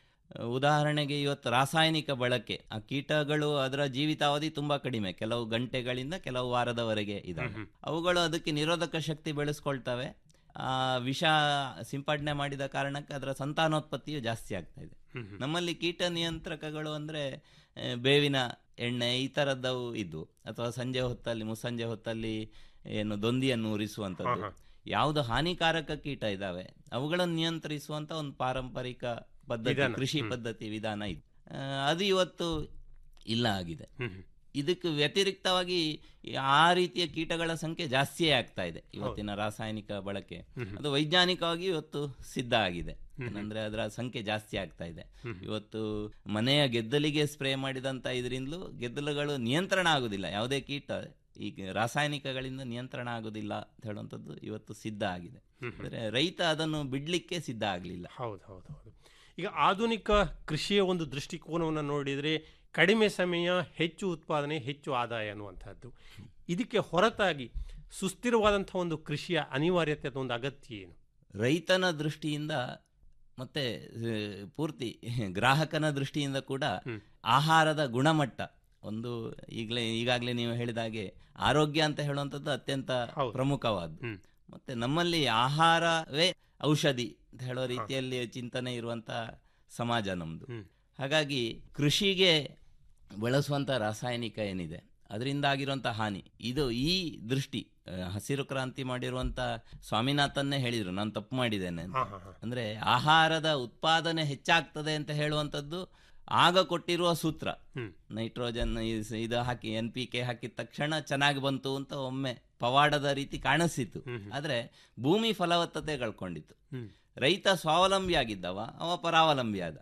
ಉದಾಹರಣೆಗೆ ಇವತ್ತು ರಾಸಾಯನಿಕ ಬಳಕೆ ಆ ಕೀಟಗಳು ಅದರ ಜೀವಿತಾವಧಿ ತುಂಬಾ ಕಡಿಮೆ ಕೆಲವು ಗಂಟೆಗಳಿಂದ ಕೆಲವು ವಾರದವರೆಗೆ ಇದಾವೆ ಅವುಗಳು ಅದಕ್ಕೆ ನಿರೋಧಕ ಶಕ್ತಿ ಬೆಳೆಸ್ಕೊಳ್ತವೆ ಆ ವಿಷ ಸಿಂಪಡಣೆ ಮಾಡಿದ ಕಾರಣಕ್ಕೆ ಅದರ ಸಂತಾನೋತ್ಪತ್ತಿಯು ಜಾಸ್ತಿ ಆಗ್ತಾ ಇದೆ ನಮ್ಮಲ್ಲಿ ಕೀಟ ನಿಯಂತ್ರಕಗಳು ಅಂದ್ರೆ ಆ, ಬೇವಿನ ಎಣ್ಣೆ ಈ ಥರದ್ದವು ಇದ್ವು ಅಥವಾ ಸಂಜೆ ಹೊತ್ತಲ್ಲಿ ಮುಸ್ಸಂಜೆ ಹೊತ್ತಲ್ಲಿ ಏನು ದೊಂದಿಯನ್ನು ಉರಿಸುವಂಥದ್ದು ಹಾ, ಯಾವುದು ಹಾನಿಕಾರಕ ಕೀಟ ಇದಾವೆ ಅವುಗಳನ್ನು ನಿಯಂತ್ರಿಸುವಂತ ಒಂದು ಪಾರಂಪರಿಕ ಪದ್ಧತಿ ವಿಧಾನ. ಕೃಷಿ ಹ್ಮ್. ಪದ್ಧತಿ ವಿಧಾನ ಇದೆ ಆ, ಅದು ಇವತ್ತು ಇಲ್ಲ ಆಗಿದೆ ಇದಕ್ಕೆ ವ್ಯತಿರಿಕ್ತವಾಗಿ ಈ ಆ ರೀತಿಯ ಕೀಟಗಳ ಸಂಖ್ಯೆ ಜಾಸ್ತಿಯೇ ಆಗ್ತಾ ಇದೆ ಇವತ್ತಿನ ರಾಸಾಯನಿಕ ಬಳಕೆ ಹ್ಮ್. ಅದು ವೈಜ್ಞಾನಿಕವಾಗಿ ಇವತ್ತು ಸಿದ್ಧ ಆಗಿದೆ ಏನಂದ್ರೆ ಅದರ ಸಂಖ್ಯೆ ಜಾಸ್ತಿ ಆಗ್ತಾ ಇದೆ ಇವತ್ತು ಮನೆಯ ಗೆದ್ದಲಿಗೆ ಸ್ಪ್ರೇ ಮಾಡಿದಂತ ಇದರಿಂದಲೂ ಗೆದ್ದಲುಗಳು ನಿಯಂತ್ರಣ ಆಗುದಿಲ್ಲ ಯಾವುದೇ ಕೀಟ ಈಗ ರಾಸಾಯನಿಕಗಳಿಂದ ನಿಯಂತ್ರಣ ಆಗುದಿಲ್ಲ ಅಂತ ಹೇಳುವಂಥದ್ದು ಇವತ್ತು ಸಿದ್ಧ ಆಗಿದೆ ಅಂದ್ರೆ ರೈತ ಅದನ್ನು ಬಿಡ್ಲಿಕ್ಕೆ ಸಿದ್ಧ ಆಗಲಿಲ್ಲ ಹೌದು ಹೌದು ಹೌದು ಈಗ ಆಧುನಿಕ ಕೃಷಿಯ ಒಂದು ದೃಷ್ಟಿಕೋನವನ್ನು ನೋಡಿದರೆ ಕಡಿಮೆ ಸಮಯ ಹೆಚ್ಚು ಉತ್ಪಾದನೆ ಹೆಚ್ಚು ಆದಾಯ ಅನ್ನುವಂಥದ್ದು ಇದಕ್ಕೆ ಹೊರತಾಗಿ ಸುಸ್ಥಿರವಾದಂಥ ಒಂದು ಕೃಷಿಯ ಅನಿವಾರ್ಯತೆ ಅಥವಾ ಒಂದು ಅಗತ್ಯ ಏನು ರೈತನ ದೃಷ್ಟಿಯಿಂದ ಮತ್ತೆ ಆ, ಪೂರ್ತಿ ಗ್ರಾಹಕನ ದೃಷ್ಟಿಯಿಂದ ಕೂಡ ಆಹಾರದ ಗುಣಮಟ್ಟ ಒಂದು ಈಗಲೇ ಈಗಾಗಲೇ ನೀವು ಹೇಳಿದ ಹಾಗೆ ಆರೋಗ್ಯ ಅಂತ ಹೇಳುವಂಥದ್ದು ಅತ್ಯಂತ ಪ್ರಮುಖವಾದ್ದು ಮತ್ತೆ ನಮ್ಮಲ್ಲಿ ಆಹಾರವೇ ಔಷಧಿ ಅಂತ ಹೇಳೋ ರೀತಿಯಲ್ಲಿ ಚಿಂತನೆ ಇರುವಂತ ಸಮಾಜ ನಮ್ದು ಹಾಗಾಗಿ ಕೃಷಿಗೆ ಬಳಸುವಂತ ರಾಸಾಯನಿಕ ಏನಿದೆ ಅದರಿಂದ ಆಗಿರುವಂತ ಹಾನಿ ಇದು ಈ ದೃಷ್ಟಿ ಆ, ಹಸಿರು ಕ್ರಾಂತಿ ಮಾಡಿರುವಂತ ಸ್ವಾಮಿನಾಥನ್ನೇ ಹೇಳಿದ್ರು ನಾನು ತಪ್ಪು ಮಾಡಿದ್ದೇನೆ ಅಂತ. ಹಾ, ಹಾ, ಹಾ. ಅಂದ್ರೆ ಆಹಾರದ ಉತ್ಪಾದನೆ ಹೆಚ್ಚಾಗ್ತದೆ ಅಂತ ಹೇಳುವಂಥದ್ದು ಆಗ ಕೊಟ್ಟಿರುವ ಸೂತ್ರ ನೈಟ್ರೋಜನ್ ಇಸ್- ಇದು ಹಾಕಿ ಎನ್ ಪಿ ಕೆ ಹಾಕಿದ ತಕ್ಷಣ ಚೆನ್ನಾಗಿ ಬಂತು ಅಂತ ಒಮ್ಮೆ ಪವಾಡದ ರೀತಿ ಕಾಣಿಸಿತ್ತು ಆದ್ರೆ ಭೂಮಿ ಫಲವತ್ತತೆ ಕಳ್ಕೊಂಡಿತ್ತು ರೈತ ಸ್ವಾವಲಂಬಿ ಆಗಿದ್ದವ ಅವ ಪರಾವಲಂಬಿ ಆದ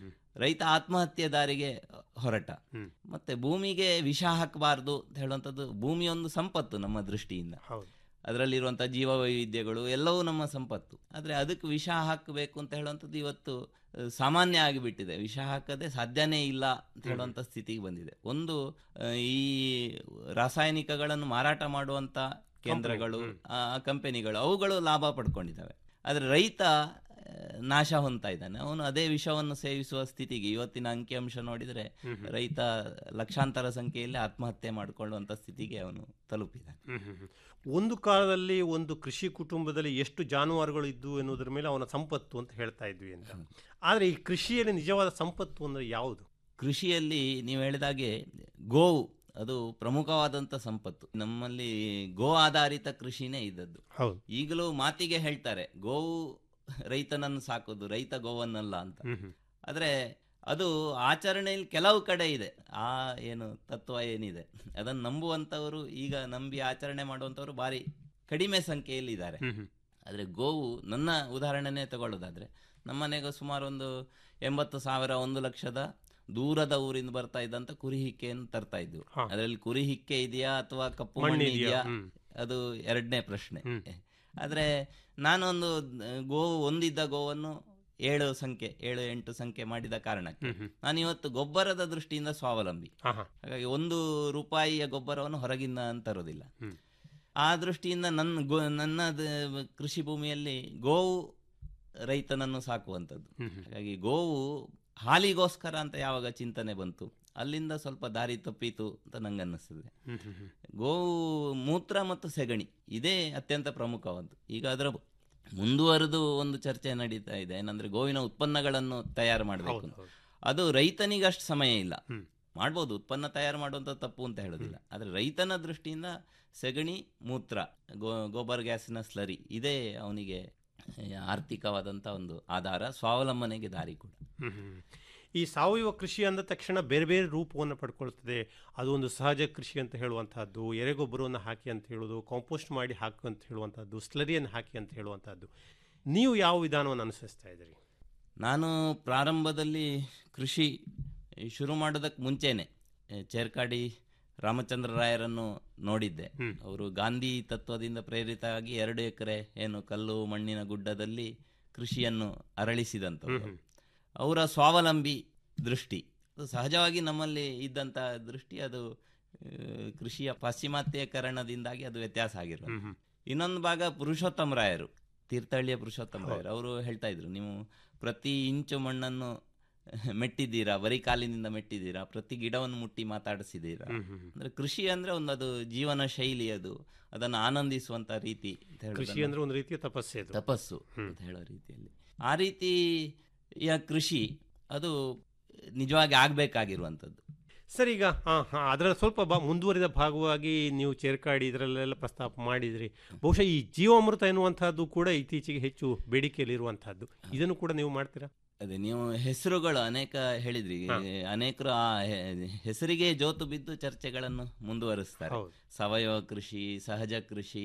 ರೈತ ಆತ್ಮಹತ್ಯೆ ದಾರಿಗೆ ಹೊರಟ ಮತ್ತೆ ಭೂಮಿಗೆ ವಿಷ ಹಾಕಬಾರ್ದು ಅಂತ ಹೇಳುವಂಥದ್ದು ಭೂಮಿ ಒಂದು ಸಂಪತ್ತು ನಮ್ಮ ದೃಷ್ಟಿಯಿಂದ ಅದರಲ್ಲಿರುವಂಥ ಜೀವ ವೈವಿಧ್ಯಗಳು ಎಲ್ಲವೂ ನಮ್ಮ ಸಂಪತ್ತು ಆದರೆ ಅದಕ್ಕೆ ವಿಷ ಹಾಕಬೇಕು ಅಂತ ಹೇಳುವಂಥದ್ದು ಇವತ್ತು ಆ, ಸಾಮಾನ್ಯ ಆಗಿಬಿಟ್ಟಿದೆ ವಿಷ ಹಾಕದೆ ಸಾಧ್ಯನೇ ಇಲ್ಲ ಅಂತ ಹೇಳುವಂಥ ಸ್ಥಿತಿಗೆ ಬಂದಿದೆ ಒಂದು ಆ, ಈ ರಾಸಾಯನಿಕಗಳನ್ನು ಮಾರಾಟ ಮಾಡುವಂಥ ಕೇಂದ್ರಗಳು ಆ ಕಂಪನಿಗಳು ಅವುಗಳು ಲಾಭ ಪಡ್ಕೊಂಡಿದ್ದಾವೆ ಆದರೆ ರೈತ ಆ, ನಾಶ ಹೊಂದ್ತಾ ಇದ್ದಾನೆ ಅವನು ಅದೇ ವಿಷವನ್ನು ಸೇವಿಸುವ ಸ್ಥಿತಿಗೆ ಇವತ್ತಿನ ಅಂಕಿಅಂಶ ನೋಡಿದರೆ ರೈತ ಲಕ್ಷಾಂತರ ಸಂಖ್ಯೆಯಲ್ಲಿ ಆತ್ಮಹತ್ಯೆ ಮಾಡಿಕೊಳ್ಳುವಂಥ ಸ್ಥಿತಿಗೆ ಅವನು ತಲುಪಿದ್ದಾನೆ ಹ್ಮ್, ಹ್ಮ್, ಹ್ಮ್. ಒಂದು ಕಾಲದಲ್ಲಿ ಒಂದು ಕೃಷಿ ಕುಟುಂಬದಲ್ಲಿ ಎಷ್ಟು ಜಾನುವಾರುಗಳು ಇದ್ವು ಎನ್ನುವುದರ ಮೇಲೆ ಅವನ ಸಂಪತ್ತು ಅಂತ ಹೇಳ್ತಾ ಇದ್ವಿ ಅಂತ ಆದರೆ ಈ ಕೃಷಿಯಲ್ಲಿ ನಿಜವಾದ ಸಂಪತ್ತು ಅಂದ್ರೆ ಯಾವುದು ಕೃಷಿಯಲ್ಲಿ ನೀವು ಹೇಳಿದಾಗೆ ಗೋವು ಅದು ಪ್ರಮುಖವಾದಂಥ ಸಂಪತ್ತು ನಮ್ಮಲ್ಲಿ ಗೋ ಆಧಾರಿತ ಕೃಷಿನೇ ಇದ್ದದ್ದು ಹೌದು ಈಗಲೂ ಮಾತಿಗೆ ಹೇಳ್ತಾರೆ ಗೋವು ರೈತನನ್ನು ಸಾಕೋದು ರೈತ ಗೋವನ್ನಲ್ಲ ಅಂತ ಆದರೆ ಅದು ಆಚರಣೆಯಲ್ಲಿ ಕೆಲವು ಕಡೆ ಇದೆ ಆ ಏನು ತತ್ವ ಏನಿದೆ ಅದನ್ನು ನಂಬುವಂಥವರು ಈಗ ನಂಬಿ ಆಚರಣೆ ಮಾಡುವಂಥವ್ರು ಭಾರಿ ಕಡಿಮೆ ಸಂಖ್ಯೆಯಲ್ಲಿ ಇದ್ದಾರೆ ಆದರೆ ಗೋವು ನನ್ನ ಉದಾಹರಣೆನೇ ತಗೊಳ್ಳೋದಾದ್ರೆ ನಮ್ಮನೆಗೆ ಸುಮಾರು ಒಂದು ಎಂಬತ್ತು ಸಾವಿರ ಒಂದು ಲಕ್ಷದ ದೂರದ ಊರಿಂದ ಬರ್ತಾ ಇದ್ದಂತ ಕುರಿ ಹಿಕ್ಕೆಯನ್ನು ತರ್ತಾ ಇದ್ವು ಅದರಲ್ಲಿ ಕುರಿ ಹಿಕ್ಕೆ ಇದೆಯಾ ಅಥವಾ ಕಪ್ಪು ಮಣ್ಣು ಮಣ್ಣು ಇದೆಯಾ? ಇದೆಯಾ ಹ್ಮ್. ಅದು ಎರಡನೇ ಪ್ರಶ್ನೆ ಆದ್ರೆ ನಾನೊಂದು ಗೋವು ಒಂದಿದ್ದ ಗೋವನ್ನು ಏಳು ಸಂಖ್ಯೆ ಏಳು ಎಂಟು ಸಂಖ್ಯೆ ಮಾಡಿದ ಕಾರಣಕ್ಕೆ ನಾನು ಇವತ್ತು ಗೊಬ್ಬರದ ದೃಷ್ಟಿಯಿಂದ ಸ್ವಾವಲಂಬಿ ಹಾಗಾಗಿ ಒಂದು ರೂಪಾಯಿಯ ಗೊಬ್ಬರವನ್ನು ಹೊರಗಿಂದ ತರೋದಿಲ್ಲ ಆ ದೃಷ್ಟಿಯಿಂದ ನನ್ನ ಗೋ ನನ್ನ ದ- ಕೃಷಿ ಭೂಮಿಯಲ್ಲಿ ಗೋವು ರೈತನನ್ನು ಸಾಕುವಂಥದ್ದು ಹಾಗಾಗಿ ಗೋವು ಹಾಲಿಗೋಸ್ಕರ ಅಂತ ಯಾವಾಗ ಚಿಂತನೆ ಬಂತು ಅಲ್ಲಿಂದ ಸ್ವಲ್ಪ ದಾರಿ ತಪ್ಪಿತು ಅಂತ ನಂಗನ್ನಿಸ್ತದೆ ಗೋವು ಮೂತ್ರ ಮತ್ತು ಸೆಗಣಿ ಇದೇ ಅತ್ಯಂತ ಪ್ರಮುಖವಾದ್ದು ಈಗ ಅದರ ಮುಂದುವರೆದು ಒಂದು ಚರ್ಚೆ ನಡೀತಾ ಇದೆ ಏನಂದ್ರೆ ಗೋವಿನ ಉತ್ಪನ್ನಗಳನ್ನು ತಯಾರು ಮಾಡಬೇಕು ಅದು ರೈತನಿಗೆ ಅಷ್ಟು ಸಮಯ ಇಲ್ಲ ಮಾಡ್ಬೋದು ಉತ್ಪನ್ನ ತಯಾರು ಮಾಡುವಂತ ತಪ್ಪು ಅಂತ ಹೇಳೋದಿಲ್ಲ ಆದ್ರೆ ರೈತನ ದೃಷ್ಟಿಯಿಂದ ಸೆಗಣಿ ಮೂತ್ರ ಗೋ ಗೋಬರ್ ಗ್ಯಾಸಿನ ಸ್ಲರಿ ಇದೇ ಅವನಿಗೆ ಆರ್ಥಿಕವಾದಂಥ ಒಂದು ಆಧಾರ ಸ್ವಾವಲಂಬನೆಗೆ ದಾರಿ ಕೂಡ ಹ್ಮ್, ಹ್ಮ್. ಈ ಸಾವಯವ ಕೃಷಿ ಅಂದ ತಕ್ಷಣ ಬೇರೆ ಬೇರೆ ರೂಪವನ್ನು ಪಡ್ಕೊಳ್ತದೆ ಅದು ಒಂದು ಸಹಜ ಕೃಷಿ ಅಂತ ಹೇಳುವಂತಹದ್ದು ಎರೆಗೊಬ್ಬರವನ್ನು ಹಾಕಿ ಅಂತ ಹೇಳೋದು ಕಾಂಪೋಸ್ಟ್ ಮಾಡಿ ಹಾಕು ಅಂತ ಹೇಳುವಂತಹದ್ದು ಸ್ಲರಿಯನ್ನು ಹಾಕಿ ಅಂತ ಹೇಳುವಂತಹದ್ದು ನೀವು ಯಾವ ವಿಧಾನವನ್ನು ಅನುಸರಿಸ್ತಾ ಇದ್ದೀರಿ ನಾನು ಪ್ರಾರಂಭದಲ್ಲಿ ಕೃಷಿ ಶುರು ಮಾಡೋದಕ್ಕೆ ಮುಂಚೆನೆ ಎ, ಚೇರ್ಕಾಡಿ ರಾಮಚಂದ್ರ ರಾಯರನ್ನು ನೋಡಿದ್ದೆ ಅವರು ಗಾಂಧಿ ತತ್ವದಿಂದ ಪ್ರೇರಿತ ಆಗಿ ಎರಡು ಎಕರೆ ಏನು ಕಲ್ಲು ಮಣ್ಣಿನ ಗುಡ್ಡದಲ್ಲಿ ಕೃಷಿಯನ್ನು ಅರಳಿಸಿದಂಥವ್ರು ಅವರ ಸ್ವಾವಲಂಬಿ ದೃಷ್ಟಿ ಅದು ಸಹಜವಾಗಿ ನಮ್ಮಲ್ಲಿ ಇದ್ದಂಥ ದೃಷ್ಟಿ ಅದು ಆ, ಕೃಷಿಯ ಪಾಶ್ಚಿಮಾತ್ಯಕರಣದಿಂದಾಗಿ ಅದು ವ್ಯತ್ಯಾಸ ಆಗಿರೋದು ಇನ್ನೊಂದು ಭಾಗ ಪುರುಷೋತ್ತಮ ರಾಯರು ತೀರ್ಥಹಳ್ಳಿಯ ಪುರುಷೋತ್ತಮ ರಾಯರು ಅವರು ಹೇಳ್ತಾ ಇದ್ರು ನೀವು ಪ್ರತಿ ಇಂಚು ಮಣ್ಣನ್ನು ಮೆಟ್ಟಿದ್ದೀರಾ ಬರೀ ಕಾಲಿನಿಂದ ಮೆಟ್ಟಿದ್ದೀರಾ ಪ್ರತಿ ಗಿಡವನ್ನು ಮುಟ್ಟಿ ಮಾತಾಡಿಸಿದ್ದೀರಾ ಹ್ಮ್, ಹ್ಮ್, ಹ್ಮ್. ಅಂದ್ರೆ ಕೃಷಿ ಅಂದ್ರೆ ಒಂದು ಅದು ಜೀವನ ಶೈಲಿ ಅದು ಅದನ್ನು ಆನಂದಿಸುವಂತ ರೀತಿ ಅಂತ ಹೇಳೋದನ್ನ- ಕೃಷಿ ಅಂದ್ರೆ ಒಂದು ರೀತಿಯ ತಪಸ್ಸೆ ಅದು. ತಪಸ್ಸು ಅಂತ ಹೇಳೋ ರೀತಿಯಲ್ಲಿ ಆ ರೀತಿಯ ಕೃಷಿ ಅದು ನಿಜವಾಗಿ ಆಗ್ಬೇಕಾಗಿರುವಂಥದ್ದು ಸರ್ ಈಗ ಹಾಂ ಹಾಂ ಅದರ ಸ್ವಲ್ಪ ಬಾ ಮುಂದುವರಿದ ಭಾಗವಾಗಿ ನೀವು ಚೇರ್ಕಾಡಿ ಇದರಲ್ಲೆಲ್ಲ ಪ್ರಸ್ತಾಪ ಮಾಡಿದ್ರಿ ಬಹುಶಃ ಈ ಜೀವಾಮೃತ ಎನ್ನುವಂತಹದ್ದು ಕೂಡ ಇತ್ತೀಚೆಗೆ ಹೆಚ್ಚು ಬೇಡಿಕೆಯಲ್ಲಿರುವಂತಹದ್ದು ಇದನ್ನು ಕೂಡ ನೀವು ಮಾಡ್ತೀರಾ ಅದೇ ನೀವು ಹೆಸರುಗಳು ಅನೇಕ ಹೇಳಿದ್ರಿ ಅನೇಕರು ಆ ಹೆ- ಹೆಸರಿಗೆ ಜೋತು ಬಿದ್ದು ಚರ್ಚೆಗಳನ್ನು ಮುಂದುವರಿಸ್ತಾರೆ ಸಾವಯವ ಕೃಷಿ ಸಹಜ ಕೃಷಿ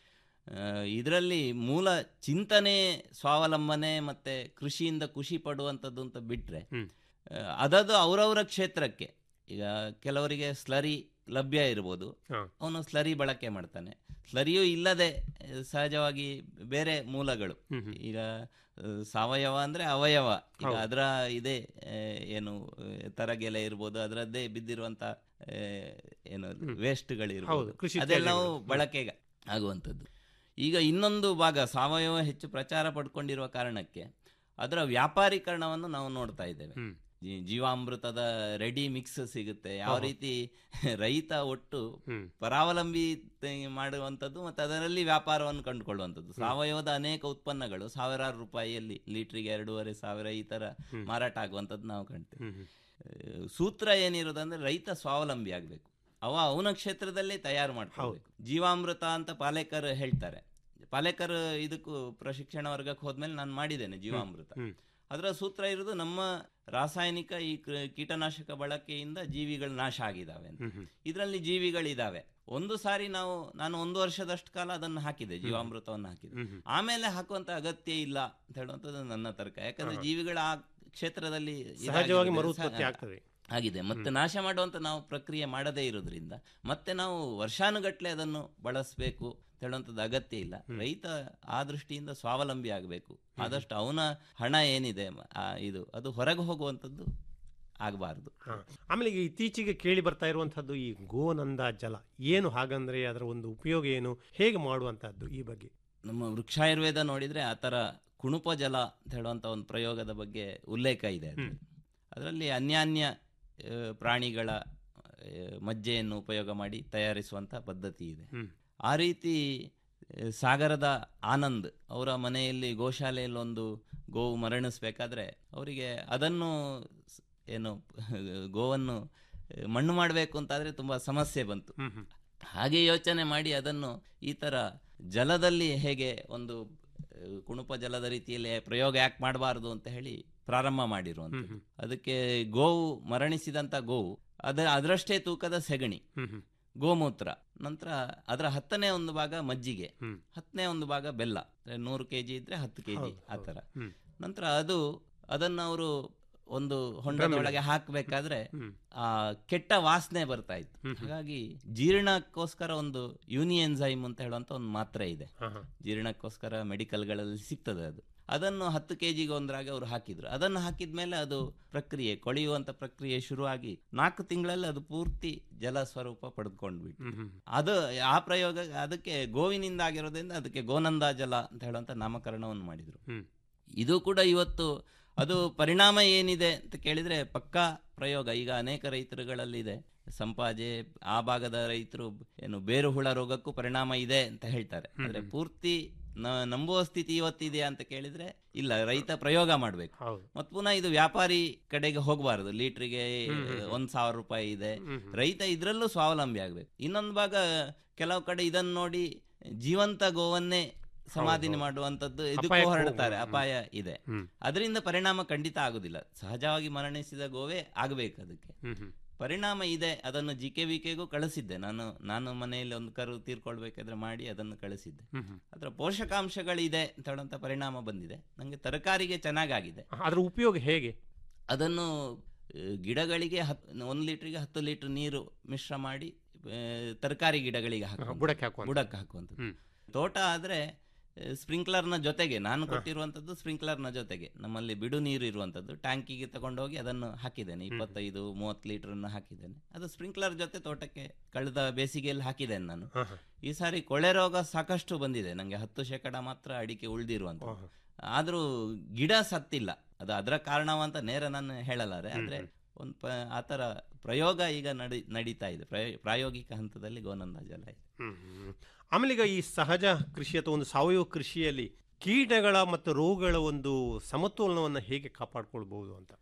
ಇದರಲ್ಲಿ ಮೂಲ ಚಿಂತನೆ ಸ್ವಾವಲಂಬನೆ ಮತ್ತೆ ಕೃಷಿಯಿಂದ ಖುಷಿ ಪಡುವಂಥದ್ದು ಅಂತ ಬಿಟ್ರೆ ಆ, ಅದದು ಅವರವರ ಕ್ಷೇತ್ರಕ್ಕೆ ಈಗ ಕೆಲವರಿಗೆ ಸ್ಲರಿ ಲಭ್ಯ ಇರ್ಬೋದು ಅವನು ಸ್ಲರಿ ಬಳಕೆ ಮಾಡ್ತಾನೆ ಸ್ಲರಿಯೂ ಇಲ್ಲದೆ ಆ, ಸಹಜವಾಗಿ ಬೇರೆ ಮೂಲಗಳು ಈಗ ಆ, ಸಾವಯವ ಅಂದ್ರೆ ಅವಯವ ಈಗ ಹೌದು. ಅದರ ಇದೆ ಆ, ಏನು ಆ, ತರಗೆಲೆ ಇರ್ಬೋದು ಅದರದ್ದೇ ಬಿದ್ದಿರುವಂತ ಆ, ಏನು ವೇಸ್ಟ್ಗಳು ಹೌದು, ಇರ್ಬೋದು ಕೃಷಿ ಅದೆಲ್ಲವೂ ತ್ಯಾಜ್ಯಗಳು. ಬಳಕೆಗೆ ಆಗುವಂಥದ್ದು ಈಗ ಇನ್ನೊಂದು ಭಾಗ ಸಾವಯವ ಹೆಚ್ಚು ಪ್ರಚಾರ ಪಡ್ಕೊಂಡಿರುವ ಕಾರಣಕ್ಕೆ ಅದರ ವ್ಯಾಪಾರೀಕರಣವನ್ನು ನಾವು ನೋಡ್ತಾ ಇದ್ದೇವೆ ಜೀ- ಜೀವಾಮೃತದ ರೆಡಿ ಮಿಕ್ಸ್ ಸಿಗುತ್ತೆ ಯಾವ ಹಾ. ರೀತಿ ರೈತ ಒಟ್ಟು ಪರಾವಲಂಬಿ ತೆ- ಮಾಡುವಂಥದ್ದು ಮತ್ತು ಅದರಲ್ಲಿ ವ್ಯಾಪಾರವನ್ನು ಕಂಡುಕೊಳ್ಳುವಂಥದ್ದು ಸಾವಯವದ ಅನೇಕ ಉತ್ಪನ್ನಗಳು ಸಾವಿರಾರು ರೂಪಾಯಿಯಲ್ಲಿ ಲೀಟ್ರಿಗೆ ಎರಡೂವರೆ ಸಾವಿರ ಈ ತರ ಮಾರಾಟ ಆಗುವಂಥದ್ದು ನಾವು ಕಾಣ್ತೇವೆ ಆ, ಸೂತ್ರ ಏನಿರೋದಂದ್ರೆ ರೈತ ಸ್ವಾವಲಂಬಿ ಆಗಬೇಕು ಅವ ಅವನ ಕ್ಷೇತ್ರದಲ್ಲೇ ತಯಾರು ಮಾಡ್ಕೋಬೇಕು ಜೀವಾಮೃತ ಅಂತ ಪಾಲೇಕರ್ ಹೇಳ್ತಾರೆ ಪಾಲೇಕರ್ ಇದಕ್ಕೂ ಪ್ರಶಿಕ್ಷಣ ವರ್ಗಕ್ಕೆ ಹೋದ್ಮೇಲೆ ನಾನು ಮಾಡಿದ್ದೇನೆ ಜೀವಾಮೃತ ಅದರ ಸೂತ್ರ ಇರೋದು ನಮ್ಮ ರಾಸಾಯನಿಕ ಈ ಕ್ರ- ಕೀಟನಾಶಕ ಬಳಕೆಯಿಂದ ಜೀವಿಗಳು ನಾಶ ಆಗಿದ್ದಾವೆ ಅಂತ ಇದರಲ್ಲಿ ಜೀವಿಗಳಿದಾವೆ ಒಂದು ಸಾರಿ ನಾವು ನಾನು ಒಂದು ವರ್ಷದಷ್ಟು ಕಾಲ ಅದನ್ನು ಹಾಕಿದೆ ಜೀವಾಮೃತವನ್ನು ಹಾಕಿದೆ ಆಮೇಲೆ ಹಾಕುವಂತ ಅಗತ್ಯ ಇಲ್ಲ ಅಂತ ಹೇಳುವಂಥದ್ದು ನನ್ನ ತರ್ಕ ಯಾಕಂದ್ರೆ ಹಾ. ಜೀವಿಗಳ ಆ ಕ್ಷೇತ್ರದಲ್ಲಿ ಸಹಜವಾಗಿ ಇದಾಗಿರೋದ್ರಿಂದ ಮರುತ್ಪತ್ತಿ ಸ- ಆಗ್ತದೆ. ಆಗಿದೆ ಮತ್ತೆ ನಾಶ ಮಾಡುವಂತ ನಾವು ಪ್ರಕ್ರಿಯೆ ಮಾಡದೇ ಇರೋದ್ರಿಂದ ಮತ್ತೆ ನಾವು ವರ್ಷಾನುಗಟ್ಲೆ ಅದನ್ನು ಬಳಸಬೇಕು ಹೇಳುವಂಥದ್ದು ಅಗತ್ಯ ಇಲ್ಲ ರೈತ ಆ ದೃಷ್ಟಿಯಿಂದ ಸ್ವಾವಲಂಬಿ ಆಗಬೇಕು ಆದಷ್ಟು ಅವನ ಹಣ ಏನಿದೆ ಮ- ಆ ಇದು ಅದು ಹೊರಗೆ ಹೋಗುವಂಥದ್ದು ಆಗಬಾರ್ದು ಹಾ. ಆಮೇಲೆ ಈಗ ಇತ್ತೀಚೆಗೆ ಕೇಳಿ ಬರ್ತಾ ಇರುವಂತಹದ್ದು ಈ ಗೋನಂದ ಜಲ ಏನು ಹಾಗಂದ್ರೆ ಅದರ ಒಂದು ಉಪಯೋಗ ಏನು ಹೇಗೆ ಮಾಡುವಂತಹದ್ದು ಈ ಬಗ್ಗೆ ನಮ್ಮ ವೃಕ್ಷಾಯುರ್ವೇದ ನೋಡಿದ್ರೆ ಆ ಥರ ಕುಣುಪ ಜಲ ಅಂತ ಹೇಳುವಂಥ ಒಂದು ಪ್ರಯೋಗದ ಬಗ್ಗೆ ಉಲ್ಲೇಖ ಇದೆ ಅದ್ರಲ್ಲಿ. ಅದರಲ್ಲಿ ಅನ್ಯಾನ್ಯ ಆ, ಪ್ರಾಣಿಗಳ ಆ, ಮಜ್ಜೆಯನ್ನು ಉಪಯೋಗ ಮಾಡಿ ತಯಾರಿಸುವಂಥ ಪದ್ಧತಿ ಇದೆ ಆ ರೀತಿ ಆ, ಸಾಗರದ ಆನಂದ್ ಅವರ ಮನೆಯಲ್ಲಿ ಗೋಶಾಲೆಯಲ್ಲಿ ಒಂದು ಗೋವು ಮರಣಿಸ್ಬೇಕಾದ್ರೆ ಅವರಿಗೆ ಅದನ್ನು ಸ್- ಏನು ಗೋವನ್ನು ಆ, ಮಣ್ಣು ಮಾಡಬೇಕು ಅಂತಾದ್ರೆ ತುಂಬಾ ಸಮಸ್ಯೆ ಬಂತು ಹಾಗೆ ಯೋಚನೆ ಮಾಡಿ ಅದನ್ನು ಈ ತರ ಜಲದಲ್ಲಿ ಹೇಗೆ ಒಂದು ಆ, ಕುಣುಪ ಜಲದ ರೀತಿಯಲ್ಲಿ ಪ್ರಯೋಗ ಯಾಕೆ ಮಾಡಬಾರದು ಅಂತ ಹೇಳಿ ಪ್ರಾರಂಭ ಮಾಡಿರುವಂಥದ್ದು ಅದಕ್ಕೆ ಗೋವು ಮರಣಿಸಿದಂತ ಗೋವು ಅದರ ಅದರಷ್ಟೇ ತೂಕದ ಸೆಗಣಿ ಗೋಮೂತ್ರ ನಂತರ ಅದರ ಹತ್ತನೇ ಒಂದು ಭಾಗ ಮಜ್ಜಿಗೆ ಹತ್ತನೇ ಒಂದು ಭಾಗ ಬೆಲ್ಲ ಅಂದ್ರೆ ನೂರು ಕೆಜಿ ಇದ್ರೆ ಹತ್ತು ಕೆಜಿ ಹೌದು, ಆ ಹೌದು. ಥರ ಹ್ಮ್. ನಂತರ ಅದು ಅದನ್ನ ಅವರು ಒಂದು ಹೊಂಡದೊಳಗೆ ಹಾಕಬೇಕಾದ್ರೆ ಆ ಕೆಟ್ಟ ವಾಸನೆ ಬರ್ತಾ ಇತ್ತು ಹಾಗಾಗಿ ಜೀರ್ಣಕ್ಕೋಸ್ಕರ ಒಂದು ಯೂನಿಯನ್ಸೈಮ್ ಅಂತ ಹೇಳುವಂತ ಒಂದು ಮಾತ್ರೆ ಇದೆ ಜೀರ್ಣಕ್ಕೋಸ್ಕರ ಮೆಡಿಕಲ್ಗಳಲ್ಲಿ ಸಿಗ್ತದೆ ಅದು ಅದನ್ನು ಹತ್ತು ಕೆಜಿಗೆ ಒಂದರಾಗ ಅವರು ಹಾಕಿದ್ರು ಅದನ್ನು ಹಾಕಿದ್ಮೇಲೆ ಅದು ಪ್ರಕ್ರಿಯೆ ಕೊಳೆಯುವಂತ ಪ್ರಕ್ರಿಯೆ ಶುರುವಾಗಿ ನಾಲ್ಕು ತಿಂಗಳಲ್ಲಿ ಅದು ಪೂರ್ತಿ ಜಲ ಸ್ವರೂಪ ಪಡೆದುಕೊಂಡ್ಬಿಟ್ಟು ಅದು ಆ ಪ್ರಯೋಗ ಅದಕ್ಕೆ ಗೋವಿನಿಂದ ಆಗಿರೋದ್ರಿಂದ ಅದಕ್ಕೆ ಗೋನಂದ ಜಲ ಅಂತ ಹೇಳುವಂತ ನಾಮಕರಣವನ್ನು ಮಾಡಿದ್ರು ಇದು ಕೂಡ ಇವತ್ತು ಅದು ಪರಿಣಾಮ ಏನಿದೆ ಅಂತ ಕೇಳಿದ್ರೆ ಪಕ್ಕಾ ಪ್ರಯೋಗ ಈಗ ಅನೇಕ ರೈತರುಗಳಲ್ಲಿದೆ ಸಂಪಾಜೆ ಆ ಭಾಗದ ರೈತರು ಏನು ಬೇರು ಹುಳ ರೋಗಕ್ಕೂ ಪರಿಣಾಮ ಇದೆ ಅಂತ ಹೇಳ್ತಾರೆ ಆದ್ರೆ ಪೂರ್ತಿ ನ- ನಂಬುವ ಸ್ಥಿತಿ ಇವತ್ತಿದೆಯಾ ಅಂತ ಕೇಳಿದ್ರೆ ಇಲ್ಲ ರೈತ ಪ್ರಯೋಗ ಮಾಡಬೇಕು ಮತ್ ಪುನಃ ಇದು ವ್ಯಾಪಾರಿ ಕಡೆಗೆ ಹೋಗಬಾರದು ಲೀಟ್ರಿಗೆ ಒಂದ್ ಸಾವಿರ ರೂಪಾಯಿ ಇದೆ ರೈತ ಇದ್ರಲ್ಲೂ ಸ್ವಾವಲಂಬಿ ಆಗ್ಬೇಕು ಇನ್ನೊಂದು ಭಾಗ ಕೆಲವು ಕಡೆ ಇದನ್ನ ನೋಡಿ ಜೀವಂತ ಗೋವನ್ನೇ ಸಮಾಧಿನಿ ಹೌದು. ಮಾಡುವಂತದ್ದು ಇದಕ್ಕೂ ಅಪಾಯಕ್ಕೆ ಹೊರಡ್ತಾರೆ ಹೋಗ್ಬೋದು. ಅಪಾಯ ಇದೆ ಹ್ಮ್. ಅದರಿಂದ ಪರಿಣಾಮ ಖಂಡಿತ ಆಗುದಿಲ್ಲ ಸಹಜವಾಗಿ ಮರಣಿಸಿದ ಗೋವೇ ಆಗಬೇಕು ಅದಕ್ಕೆ ಹ್ಮ್ ಹ್ಮ್. ಪರಿಣಾಮ ಇದೆ ಅದನ್ನು ಜಿ ಕೆ ವಿ ಕೆಗೂ ಕಳಿಸಿದ್ದೆ ನಾನು ನಾನು ಮನೆಯಲ್ಲಿ ಒಂದು ಕರು ತೀರ್ಕೊಳ್ಬೇಕಾದ್ರೆ ಮಾಡಿ ಅದನ್ನು ಕಳಿಸಿದ್ದೆ ಹ್ಮ್ ಹ್ಮ್. ಅದರ ಪೋಷಕಾಂಶಗಳಿದೆ ಅಂತ ಹೇಳುವಂತ ಪರಿಣಾಮ ಬಂದಿದೆ ನನಗೆ ತರಕಾರಿಗೆ ಚೆನ್ನಾಗಾಗಿದೆ ಅದರ ಉಪಯೋಗ ಹೇಗೆ ಅದನ್ನು ಆ, ಗಿಡಗಳಿಗೆ ಹತ್ ಒಂದು ಲೀಟ್ರಿಗೆ ಹತ್ತು ಲೀಟರ್ ನೀರು ಮಿಶ್ರ ಮಾಡಿ ಆ, ತರಕಾರಿ ಗಿಡಗಳಿಗೆ ಹಾಕುವಂಥದ್ದು. ಬುಡಕ್ಕೆ ಹಾಕುವಂಥದ್ದು. ಬುಡಕ್ಕೆ ಹಾಕುವಂಥದ್ದು ತೋಟ ಆದರೆ ಸ್ಪ್ರಿಂಕ್ಲರ್ನ ಜೊತೆಗೆ ನಾನು ಕೊಟ್ಟಿರುವಂಥದ್ದು ಸ್ಪ್ರಿಂಕ್ಲರ್ನ ಜೊತೆಗೆ ನಮ್ಮಲ್ಲಿ ಬಿಡು ನೀರು ಇರುವಂಥದ್ದು ಟ್ಯಾಂಕಿಗೆ ತಗೊಂಡೋಗಿ ಅದನ್ನು ಹಾಕಿದ್ದೇನೆ ಇಪ್ಪತ್ತೈದು ಮೂವತ್ತು ಲೀಟರ್ನ ಹಾಕಿದ್ದೇನೆ ಅದು ಸ್ಪ್ರಿಂಕ್ಲರ್ ಜೊತೆ ತೋಟಕ್ಕೆ ಕಳೆದ ಬೇಸಿಗೆಯಲ್ಲಿ ಹಾಕಿದ್ದೇನೆ ನಾನು ಈ ಸಾರಿ ಕೊಳೆ ರೋಗ ಸಾಕಷ್ಟು ಬಂದಿದೆ ನನಗೆ ಹತ್ತು ಶೇಕಡ ಮಾತ್ರ ಅಡಿಕೆ ಉಳಿದಿರುವಂಥದ್ದು ಆದರೂ ಗಿಡ ಸತ್ತಿಲ್ಲ ಅದು ಅದರ ಕಾರಣವಂತ ನೇರ ನಾನು ಹೇಳಲಾರೆ ಆದರೆ ಒಂದು ಪ ಆ ಥರ ಪ್ರಯೋಗ ಈಗ ನಡಿ ನಡೀತಾ ಇದೆ ಪ್ರಯೋ- ಪ್ರಾಯೋಗಿಕ ಹಂತದಲ್ಲಿ ಗೋನಂದ ಜಲ ಇದೆ ಹ್ಮ್ ಹ್ಮ್. ಆಮೇಲೆ ಈಗ ಈ ಸಹಜ ಕೃಷಿ ಅಥವಾ ಒಂದು ಸಾವಯವ ಕೃಷಿಯಲ್ಲಿ ಕೀಟಗಳ ಮತ್ತು ರೋಗಗಳ ಒಂದು ಸಮತೋಲನವನ್ನು ಹೇಗೆ ಕಾಪಾಡ್ಕೊಳ್ಬಹುದು ಅಂತ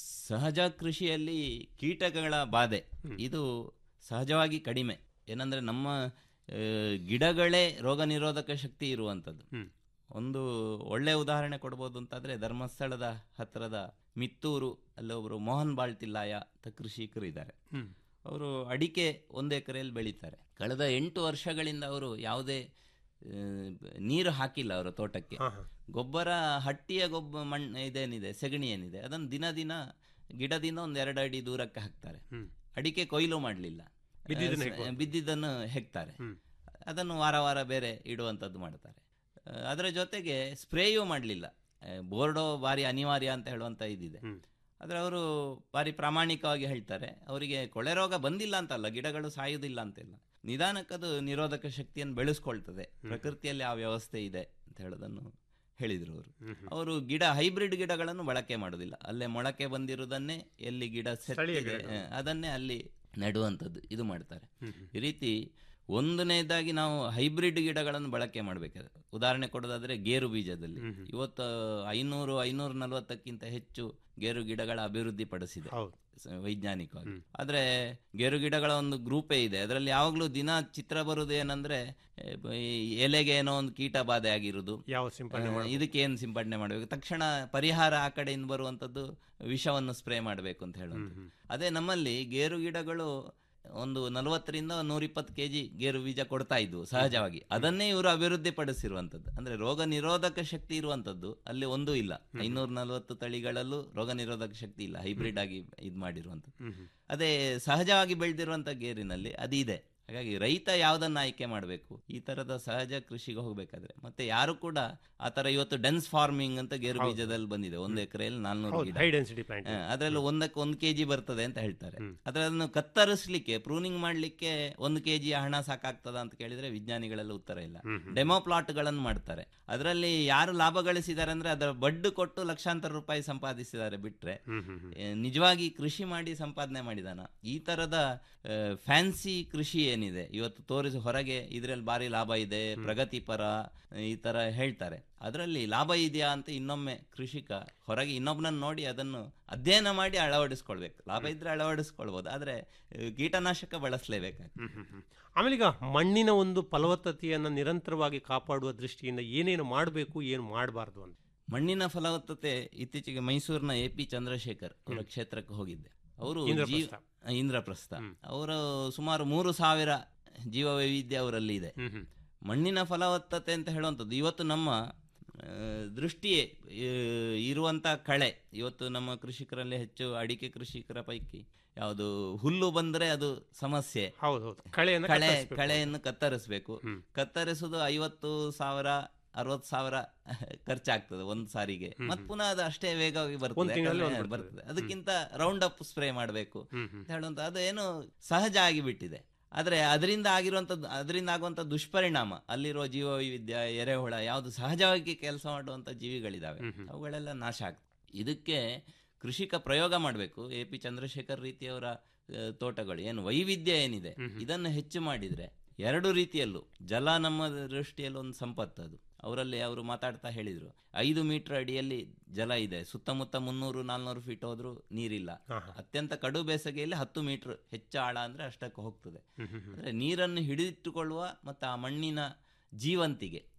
ಸಹಜ ಕೃಷಿಯಲ್ಲಿ ಕೀಟಗಳ ಬಾಧೆ ಇದು ಸಹಜವಾಗಿ ಕಡಿಮೆ ಏನಂದ್ರೆ ನಮ್ಮ ಆ, ಗಿಡಗಳೇ ರೋಗ ನಿರೋಧಕ ಶಕ್ತಿ ಇರುವಂಥದ್ದು ಒಂದು ಒಳ್ಳೆ ಉದಾಹರಣೆ ಕೊಡ್ಬೋದು ಅಂತಾದ್ರೆ ಧರ್ಮಸ್ಥಳದ ಹತ್ತಿರದ ಮಿತ್ತೂರು ಅಲ್ಲಿ ಒಬ್ಬರು ಮೋಹನ್ ಬಾಳ್ತಿಲ್ಲಾಯ ಅಂತ ಕೃಷಿಕರು ಇದ್ದಾರೆ ಹ್ಮ್. ಅವರು ಅಡಿಕೆ ಒಂದು ಎಕರೆಯಲ್ಲಿ ಬೆಳೀತಾರೆ ಕಳೆದ ಎಂಟು ವರ್ಷಗಳಿಂದ ಅವರು ಯಾವುದೇ ಆ, ನೀರು ಹಾಕಿಲ್ಲ ಅವರ ತೋಟಕ್ಕೆ ಗೊಬ್ಬರ ಹಟ್ಟಿಯ ಗೊಬ್ಬ ಮಣ್ಣು ಇದೇನಿದೆ ಸೆಗಣಿ ಏನಿದೆ ಅದನ್ನು ದಿನ ದಿನ ಗಿಡದಿಂದ ಒಂದು ಎರಡು ಅಡಿ ದೂರಕ್ಕೆ ಹಾಕ್ತಾರೆ ಅಡಿಕೆ ಕೊಯ್ಲು ಮಾಡಲಿಲ್ಲ ಬಿದ್ದಿದ್ದನ್ನ ಹೆಕ್ಬೋದು. ಬಿದ್ದಿದ್ದನ್ನು ಹೆಕ್ತಾರೆ ಅದನ್ನು ವಾರ ವಾರ ಬೇರೆ ಇಡುವಂಥದ್ದು ಮಾಡ್ತಾರೆ ಆ, ಅದರ ಜೊತೆಗೆ ಸ್ಪ್ರೇಯೂ ಮಾಡಲಿಲ್ಲ ಬೋರ್ಡೋ ಭಾರಿ ಅನಿವಾರ್ಯ ಅಂತ ಹೇಳುವಂಥ ಇದಿದೆ ಆದರೆ ಅವರು ಭಾರಿ ಪ್ರಾಮಾಣಿಕವಾಗಿ ಹೇಳ್ತಾರೆ ಅವರಿಗೆ ಕೊಳೆ ರೋಗ ಬಂದಿಲ್ಲ ಅಂತಲ್ಲ ಗಿಡಗಳು ಸಾಯುವುದಿಲ್ಲ ಅಂತಿಲ್ಲ ನಿಧಾನಕ್ಕದು ನಿರೋಧಕ ಶಕ್ತಿಯನ್ನು ಬೆಳೆಸ್ಕೊಳ್ತದೆ ಪ್ರಕೃತಿಯಲ್ಲಿ ಆ ವ್ಯವಸ್ಥೆ ಇದೆ ಅಂತ ಹೇಳೋದನ್ನು ಹೇಳಿದ್ರು ಅವರು ಅವರು ಗಿಡ ಹೈಬ್ರಿಡ್ ಗಿಡಗಳನ್ನು ಬಳಕೆ ಮಾಡೋದಿಲ್ಲ ಅಲ್ಲೇ ಮೊಳಕೆ ಬಂದಿರುವುದನ್ನೇ ಎಲ್ಲಿ ಗಿಡ ಸ್ಥಳೀಯ ಸೆಟ್ಟಿದೆ ಗಿಡಗಳು. ಆ, ಅದನ್ನೇ ಅಲ್ಲಿ ನೆಡುವಂಥದ್ದು ಇದು ಮಾಡ್ತಾರೆ ಈ ರೀತಿ ಒಂದನೇದಾಗಿ ನಾವು ಹೈಬ್ರಿಡ್ ಗಿಡಗಳನ್ನು ಬಳಕೆ ಮಾಡಬೇಕಾದ್ರೆ ಉದಾಹರಣೆ ಕೊಡೋದಾದ್ರೆ ಗೇರು ಬೀಜದಲ್ಲಿ ಇವತ್ತು ಐನೂರು ಐನೂರ ನಲವತ್ತಕ್ಕಿಂತ ಹೆಚ್ಚು ಗೇರು ಗಿಡಗಳ ಅಭಿವೃದ್ಧಿ ಪಡಿಸಿದೆ ಸ- ವೈಜ್ಞಾನಿಕವಾಗಿ ಆದ್ರೆ ಗೇರು ಗಿಡಗಳ ಒಂದು ಗ್ರೂಪೇ ಇದೆ ಅದರಲ್ಲಿ ಯಾವಾಗಲೂ ದಿನ ಚಿತ್ರ ಬರುವುದು ಏನಂದ್ರೆ ಏ, ಬ- ಈ ಎಲೆಗೆ ಏನೋ ಒಂದು ಕೀಟ ಬಾಧೆ ಆಗಿರುವುದು ಯಾವ ಸಿಂಪಡಣೆ ಆ, ಇದಕ್ಕೆ ಏನು ಸಿಂಪಡಣೆ ಮಾಡಬೇಕು ತಕ್ಷಣ ಪರಿಹಾರ ಆ ಕಡೆಯಿಂದ ಬರುವಂಥದ್ದು ವಿಷವನ್ನು ಸ್ಪ್ರೇ ಮಾಡಬೇಕು ಅಂತ ಹೇಳುವಂಥದ್ದು ಅದೇ ನಮ್ಮಲ್ಲಿ ಗೇರು ಗಿಡಗಳು ಒಂದು ನಲವತ್ತರಿಂದ ನೂರಿಪ್ಪತ್ತು ಕೆ ಜಿ ಗೇರು ಬೀಜ ಕೊಡ್ತಾ ಇದ್ವು ಸಹಜವಾಗಿ ಅದನ್ನೇ ಇವರು ಅಭಿವೃದ್ಧಿ ಪಡಿಸಿರುವಂಥದ್ದು ಅಂದ್ರೆ ರೋಗ ನಿರೋಧಕ ಶಕ್ತಿ ಇರುವಂಥದ್ದು ಅಲ್ಲಿ ಒಂದೂ ಇಲ್ಲ ಐನೂರ ನಲವತ್ತು ತಳಿಗಳಲ್ಲೂ ರೋಗ ನಿರೋಧಕ ಶಕ್ತಿ ಇಲ್ಲ ಹೈಬ್ರಿಡ್ ಆಗಿ ಇದು ಮಾಡಿರುವಂಥದ್ದು ಅದೇ ಸಹಜವಾಗಿ ಬೆಳೆದಿರುವಂಥ ಗೇರಿನಲ್ಲಿ ಅದಿದೆ ಹಾಗಾಗಿ ರೈತ ಯಾವುದನ್ನ ಆಯ್ಕೆ ಮಾಡಬೇಕು ಈ ತರದ ಸಹಜ ಕೃಷಿಗೆ ಹೋಗ್ಬೇಕಾದ್ರೆ ಮತ್ತೆ ಯಾರು ಕೂಡ ಆ ತರ ಇವತ್ತು ಡೆನ್ಸ್ ಫಾರ್ಮಿಂಗ್ ಅಂತ ಗೇರು ಹೌದು. ಬೀಜದಲ್ಲಿ ಬಂದಿದೆ ಒಂದು ಎಕರೆಯಲ್ಲಿ ನಾಲ್ನೂರು ಹೌದು, ಗಿಡ high density plant. ಹಾ, ಅದ್ರಲ್ಲಿ ಒಂದಕ್ಕೆ ಒಂದು ಕೆಜಿ ಬರ್ತದೆ ಅಂತ ಹೇಳ್ತಾರೆ ಆದ್ರೆ ಅದನ್ನು ಕತ್ತರಿಸ್ಲಿಕ್ಕೆ ಪ್ರೂನಿಂಗ್ ಮಾಡ್ಲಿಕ್ಕೆ ಒಂದು ಕೆಜಿ ಹಣ ಸಾಕಾಗ್ತದ ಅಂತ ಕೇಳಿದ್ರೆ ವಿಜ್ಞಾನಿಗಳೆಲ್ಲ ಉತ್ತರ ಇಲ್ಲ ಡೆಮೋ ಪ್ಲಾಟ್ಗಳನ್ನು ಮಾಡ್ತಾರೆ ಅದರಲ್ಲಿ ಯಾರು ಲಾಭ ಗಳಿಸಿದ್ದಾರೆ ಅಂದ್ರೆ ಅದರ ಬಡ್ಡು ಕೊಟ್ಟು ಲಕ್ಷಾಂತರ ರೂಪಾಯಿ ಸಂಪಾದಿಸಿದ್ದಾರೆ ಬಿಟ್ರೆ ಏ, ನಿಜವಾಗಿ ಕೃಷಿ ಮಾಡಿ ಸಂಪಾದನೆ ಮಾಡಿದಾನ ಈ ತರದ ಫ್ಯಾನ್ಸಿ ಕೃಷಿ ಏನಿದೆ ಇವತ್ತು ತೋರಿಸಿ ಹೊರಗೆ ಇದರಲ್ಲಿ ಭಾರಿ ಲಾಭ ಇದೆ ಪ್ರಗತಿಪರ ಈ ತರ ಹೇಳ್ತಾರೆ ಅದರಲ್ಲಿ ಲಾಭ ಇದೆಯಾ ಅಂತ ಇನ್ನೊಮ್ಮೆ ಕೃಷಿಕ ಹೊರಗೆ ಇನ್ನೊಬ್ಬನನ್ನು ನೋಡಿ ಅದನ್ನು ಅಧ್ಯಯನ ಮಾಡಿ ಅಳವಡಿಸ್ಕೊಳ್ಬೇಕು ಲಾಭ ಇದ್ರೆ ಅಳವಡಿಸ್ಕೊಳ್ಬೋದು ಆದ್ರೆ ಆ, ಕೀಟನಾಶಕ ಬಳಸಲೇಬೇಕಾಗ್ತದೆ ಹ್ಮ್, ಹ್ಮ್, ಹ್ಮ್. ಆಮೇಲೆ ಈಗ ಮಣ್ಣಿನ ಒಂದು ಫಲವತ್ತತೆಯನ್ನು ನಿರಂತರವಾಗಿ ಕಾಪಾಡುವ ದೃಷ್ಟಿಯಿಂದ ಏನೇನು ಮಾಡಬೇಕು ಏನು ಮಾಡಬಾರ್ದು ಅಂತ ಮಣ್ಣಿನ ಫಲವತ್ತತೆ ಇತ್ತೀಚೆಗೆ ಮೈಸೂರಿನ ಎ ಪಿ ಚಂದ್ರಶೇಖರ್ ಅವರ ಕ್ಷೇತ್ರಕ್ಕೆ ಹೋಗಿದ್ದೆ ಅವರು ಇಂದ್ರಪ್ರಸ್ಥ. ಇಂದ್ರಪ್ರಸ್ಥ ಅವರು ಸುಮಾರು ಮೂರು ಸಾವಿರ ಜೀವ ವೈವಿಧ್ಯ ಅವರಲ್ಲಿ ಇದೆ ಮಣ್ಣಿನ ಫಲವತ್ತತೆ ಅಂತ ಹೇಳುವಂಥದ್ದು ಇವತ್ತು ನಮ್ಮ ಆ, ದೃಷ್ಟಿಯೇ ಆ, ಇರುವಂತ ಕಳೆ ಇವತ್ತು ನಮ್ಮ ಕೃಷಿಕರಲ್ಲಿ ಹೆಚ್ಚು ಅಡಿಕೆ ಕೃಷಿಕರ ಪೈಕಿ ಯಾವುದು ಹುಲ್ಲು ಬಂದ್ರೆ ಅದು ಸಮಸ್ಯೆ ಹೌದೌದು ಕಳೆಯನ್ನು ಕಳೆ ಕತ್ತರಿಸ್ಬೇಕು. ಕಳೆಯನ್ನು ಕತ್ತರಿಸಬೇಕು ಕತ್ತರಿಸುವುದು ಐವತ್ತು ಸಾವಿರ ಅರವತ್ತು ಸಾವಿರ ಖರ್ಚಾಗ್ತದೆ ಒಂದು ಸಾರಿಗೆ ಮತ್ ಪುನಃ ಅದು ಅಷ್ಟೇ ವೇಗವಾಗಿ ಒಂದ್ ಬರ್ತದೆ ತಿಂಗಳಲ್ಲಿ ಯಾಕಂದ್ರೆ ಒಂದ್ ಬರ್ತದೆ. ಬರ್ತದೆ ಅದಕ್ಕಿಂತ ರೌಂಡ್ ಅಪ್ ಸ್ಪ್ರೇ ಮಾಡಬೇಕು ಅಂತ ಹೇಳುವಂತ ಅದು ಏನು ಸಹಜ ಆಗಿಬಿಟ್ಟಿದೆ ಆದ್ರೆ ಅದರಿಂದ ಆಗಿರುವಂತದ್ದು ಅದರಿಂದ ಆಗುವಂತ ದುಷ್ಪರಿಣಾಮ ಅಲ್ಲಿರುವ ಜೀವ ವೈವಿಧ್ಯ ಎರೆಹುಳ ಯಾವುದು ಸಹಜವಾಗಿ ಕೆಲಸ ಮಾಡುವಂತ ಜೀವಿಗಳಿದಾವೆ ಅವುಗಳೆಲ್ಲ ನಾಶ ಆಗ್ತದೆ ಇದಕ್ಕೆ ಕೃಷಿಕ ಪ್ರಯೋಗ ಮಾಡಬೇಕು ಎ ಪಿ ಚಂದ್ರಶೇಖರ್ ರೀತಿಯವರ ಆ, ತೋಟಗಳು ಏನು ವೈವಿಧ್ಯ ಏನಿದೆ ಇದನ್ನು ಹೆಚ್ಚು ಮಾಡಿದ್ರೆ ಎರಡು ರೀತಿಯಲ್ಲೂ ಜಲ ನಮ್ಮ ದೃಷ್ಟಿಯಲ್ಲಿ ಒಂದು ಸಂಪತ್ತು ಅದು ಅವರಲ್ಲಿ ಅವರು ಮಾತಾಡ್ತಾ ಹೇಳಿದ್ರು ಐದು ಮೀಟರ್ ಅಡಿಯಲ್ಲಿ ಜಲ ಇದೆ ಸುತ್ತಮುತ್ತ ಮುನ್ನೂರು ನಾಲ್ನೂರು ಫೀಟ್ ಹೋದ್ರೂ ನೀರಿಲ್ಲ ಅತ್ಯಂತ ಕಡು ಬೇಸಗೆಯಲ್ಲಿ ಹತ್ತು ಮೀಟರ್ ಹೆಚ್ಚು ಆಳ ಅಂದ್ರೆ ಅಷ್ಟಕ್ಕೆ ಹೋಗ್ತದೆ ಅಂದ್ರೆ ನೀರನ್ನು ಹಿಡಿದಿಟ್ಟುಕೊಳ್ಳುವ ಮತ್ತು ಆ ಮಣ್ಣಿನ ಜೀವಂತಿಗೆ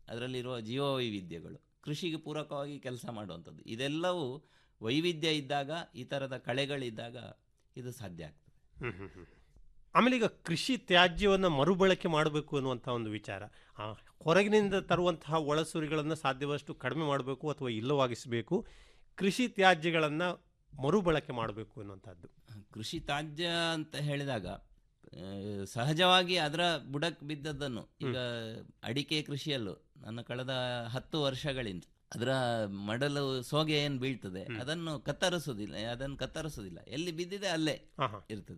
ಅದರಲ್ಲಿರುವ ಜೀವ ವೈವಿಧ್ಯಗಳು ಕೃಷಿಗೆ ಪೂರಕವಾಗಿ ಕೆಲಸ ಮಾಡುವಂಥದ್ದು ಇದೆಲ್ಲವೂ ವೈವಿಧ್ಯ ಇದ್ದಾಗ ಈ ಥರದ ಕಳೆಗಳಿದ್ದಾಗ ಇದು ಸಾಧ್ಯ ಆಗ್ತದೆ ಹ್ಮ್ ಹ್ಮ್ ಹ್ಮ್. ಆಮೇಲೆ ಈಗ ಕೃಷಿ ತ್ಯಾಜ್ಯವನ್ನು ಮರುಬಳಕೆ ಮಾಡಬೇಕು ಅನ್ನುವಂಥ ಒಂದು ವಿಚಾರ ಆ, ಹೊರಗಿನಿಂದ ತರುವಂತಹ ಒಳಸುರಿಗಳನ್ನು ಸಾಧ್ಯವಷ್ಟು ಕಡಿಮೆ ಮಾಡಬೇಕು ಅಥವಾ ಇಲ್ಲವಾಗಿಸಬೇಕು ಕೃಷಿ ತ್ಯಾಜ್ಯಗಳನ್ನು ಮರುಬಳಕೆ ಮಾಡಬೇಕು ಅನ್ನುವಂಥದ್ದು ಕೃಷಿ ತ್ಯಾಜ್ಯ ಅಂತ ಹೇಳಿದಾಗ ಆ, ಸಹಜವಾಗಿ ಅದರ ಬುಡಕ್ ಬಿದ್ದದ್ದನ್ನು ಈಗ ಅಡಿಕೆ ಕೃಷಿಯಲ್ಲೂ ನನ್ನ ಕಳೆದ ಹತ್ತು ವರ್ಷಗಳಿಂದ ಅದರ ಮಡಲು ಸೋಗೆ ಏನು ಬೀಳ್ತದೆ ಅದನ್ನು ಕತ್ತರಿಸೋದಿಲ್ಲ ಅದನ್ನು ಕತ್ತರಿಸೋದಿಲ್ಲ ಎಲ್ಲಿ ಬಿದ್ದಿದೆ ಅಲ್ಲೇ ಇರ್ತದೆ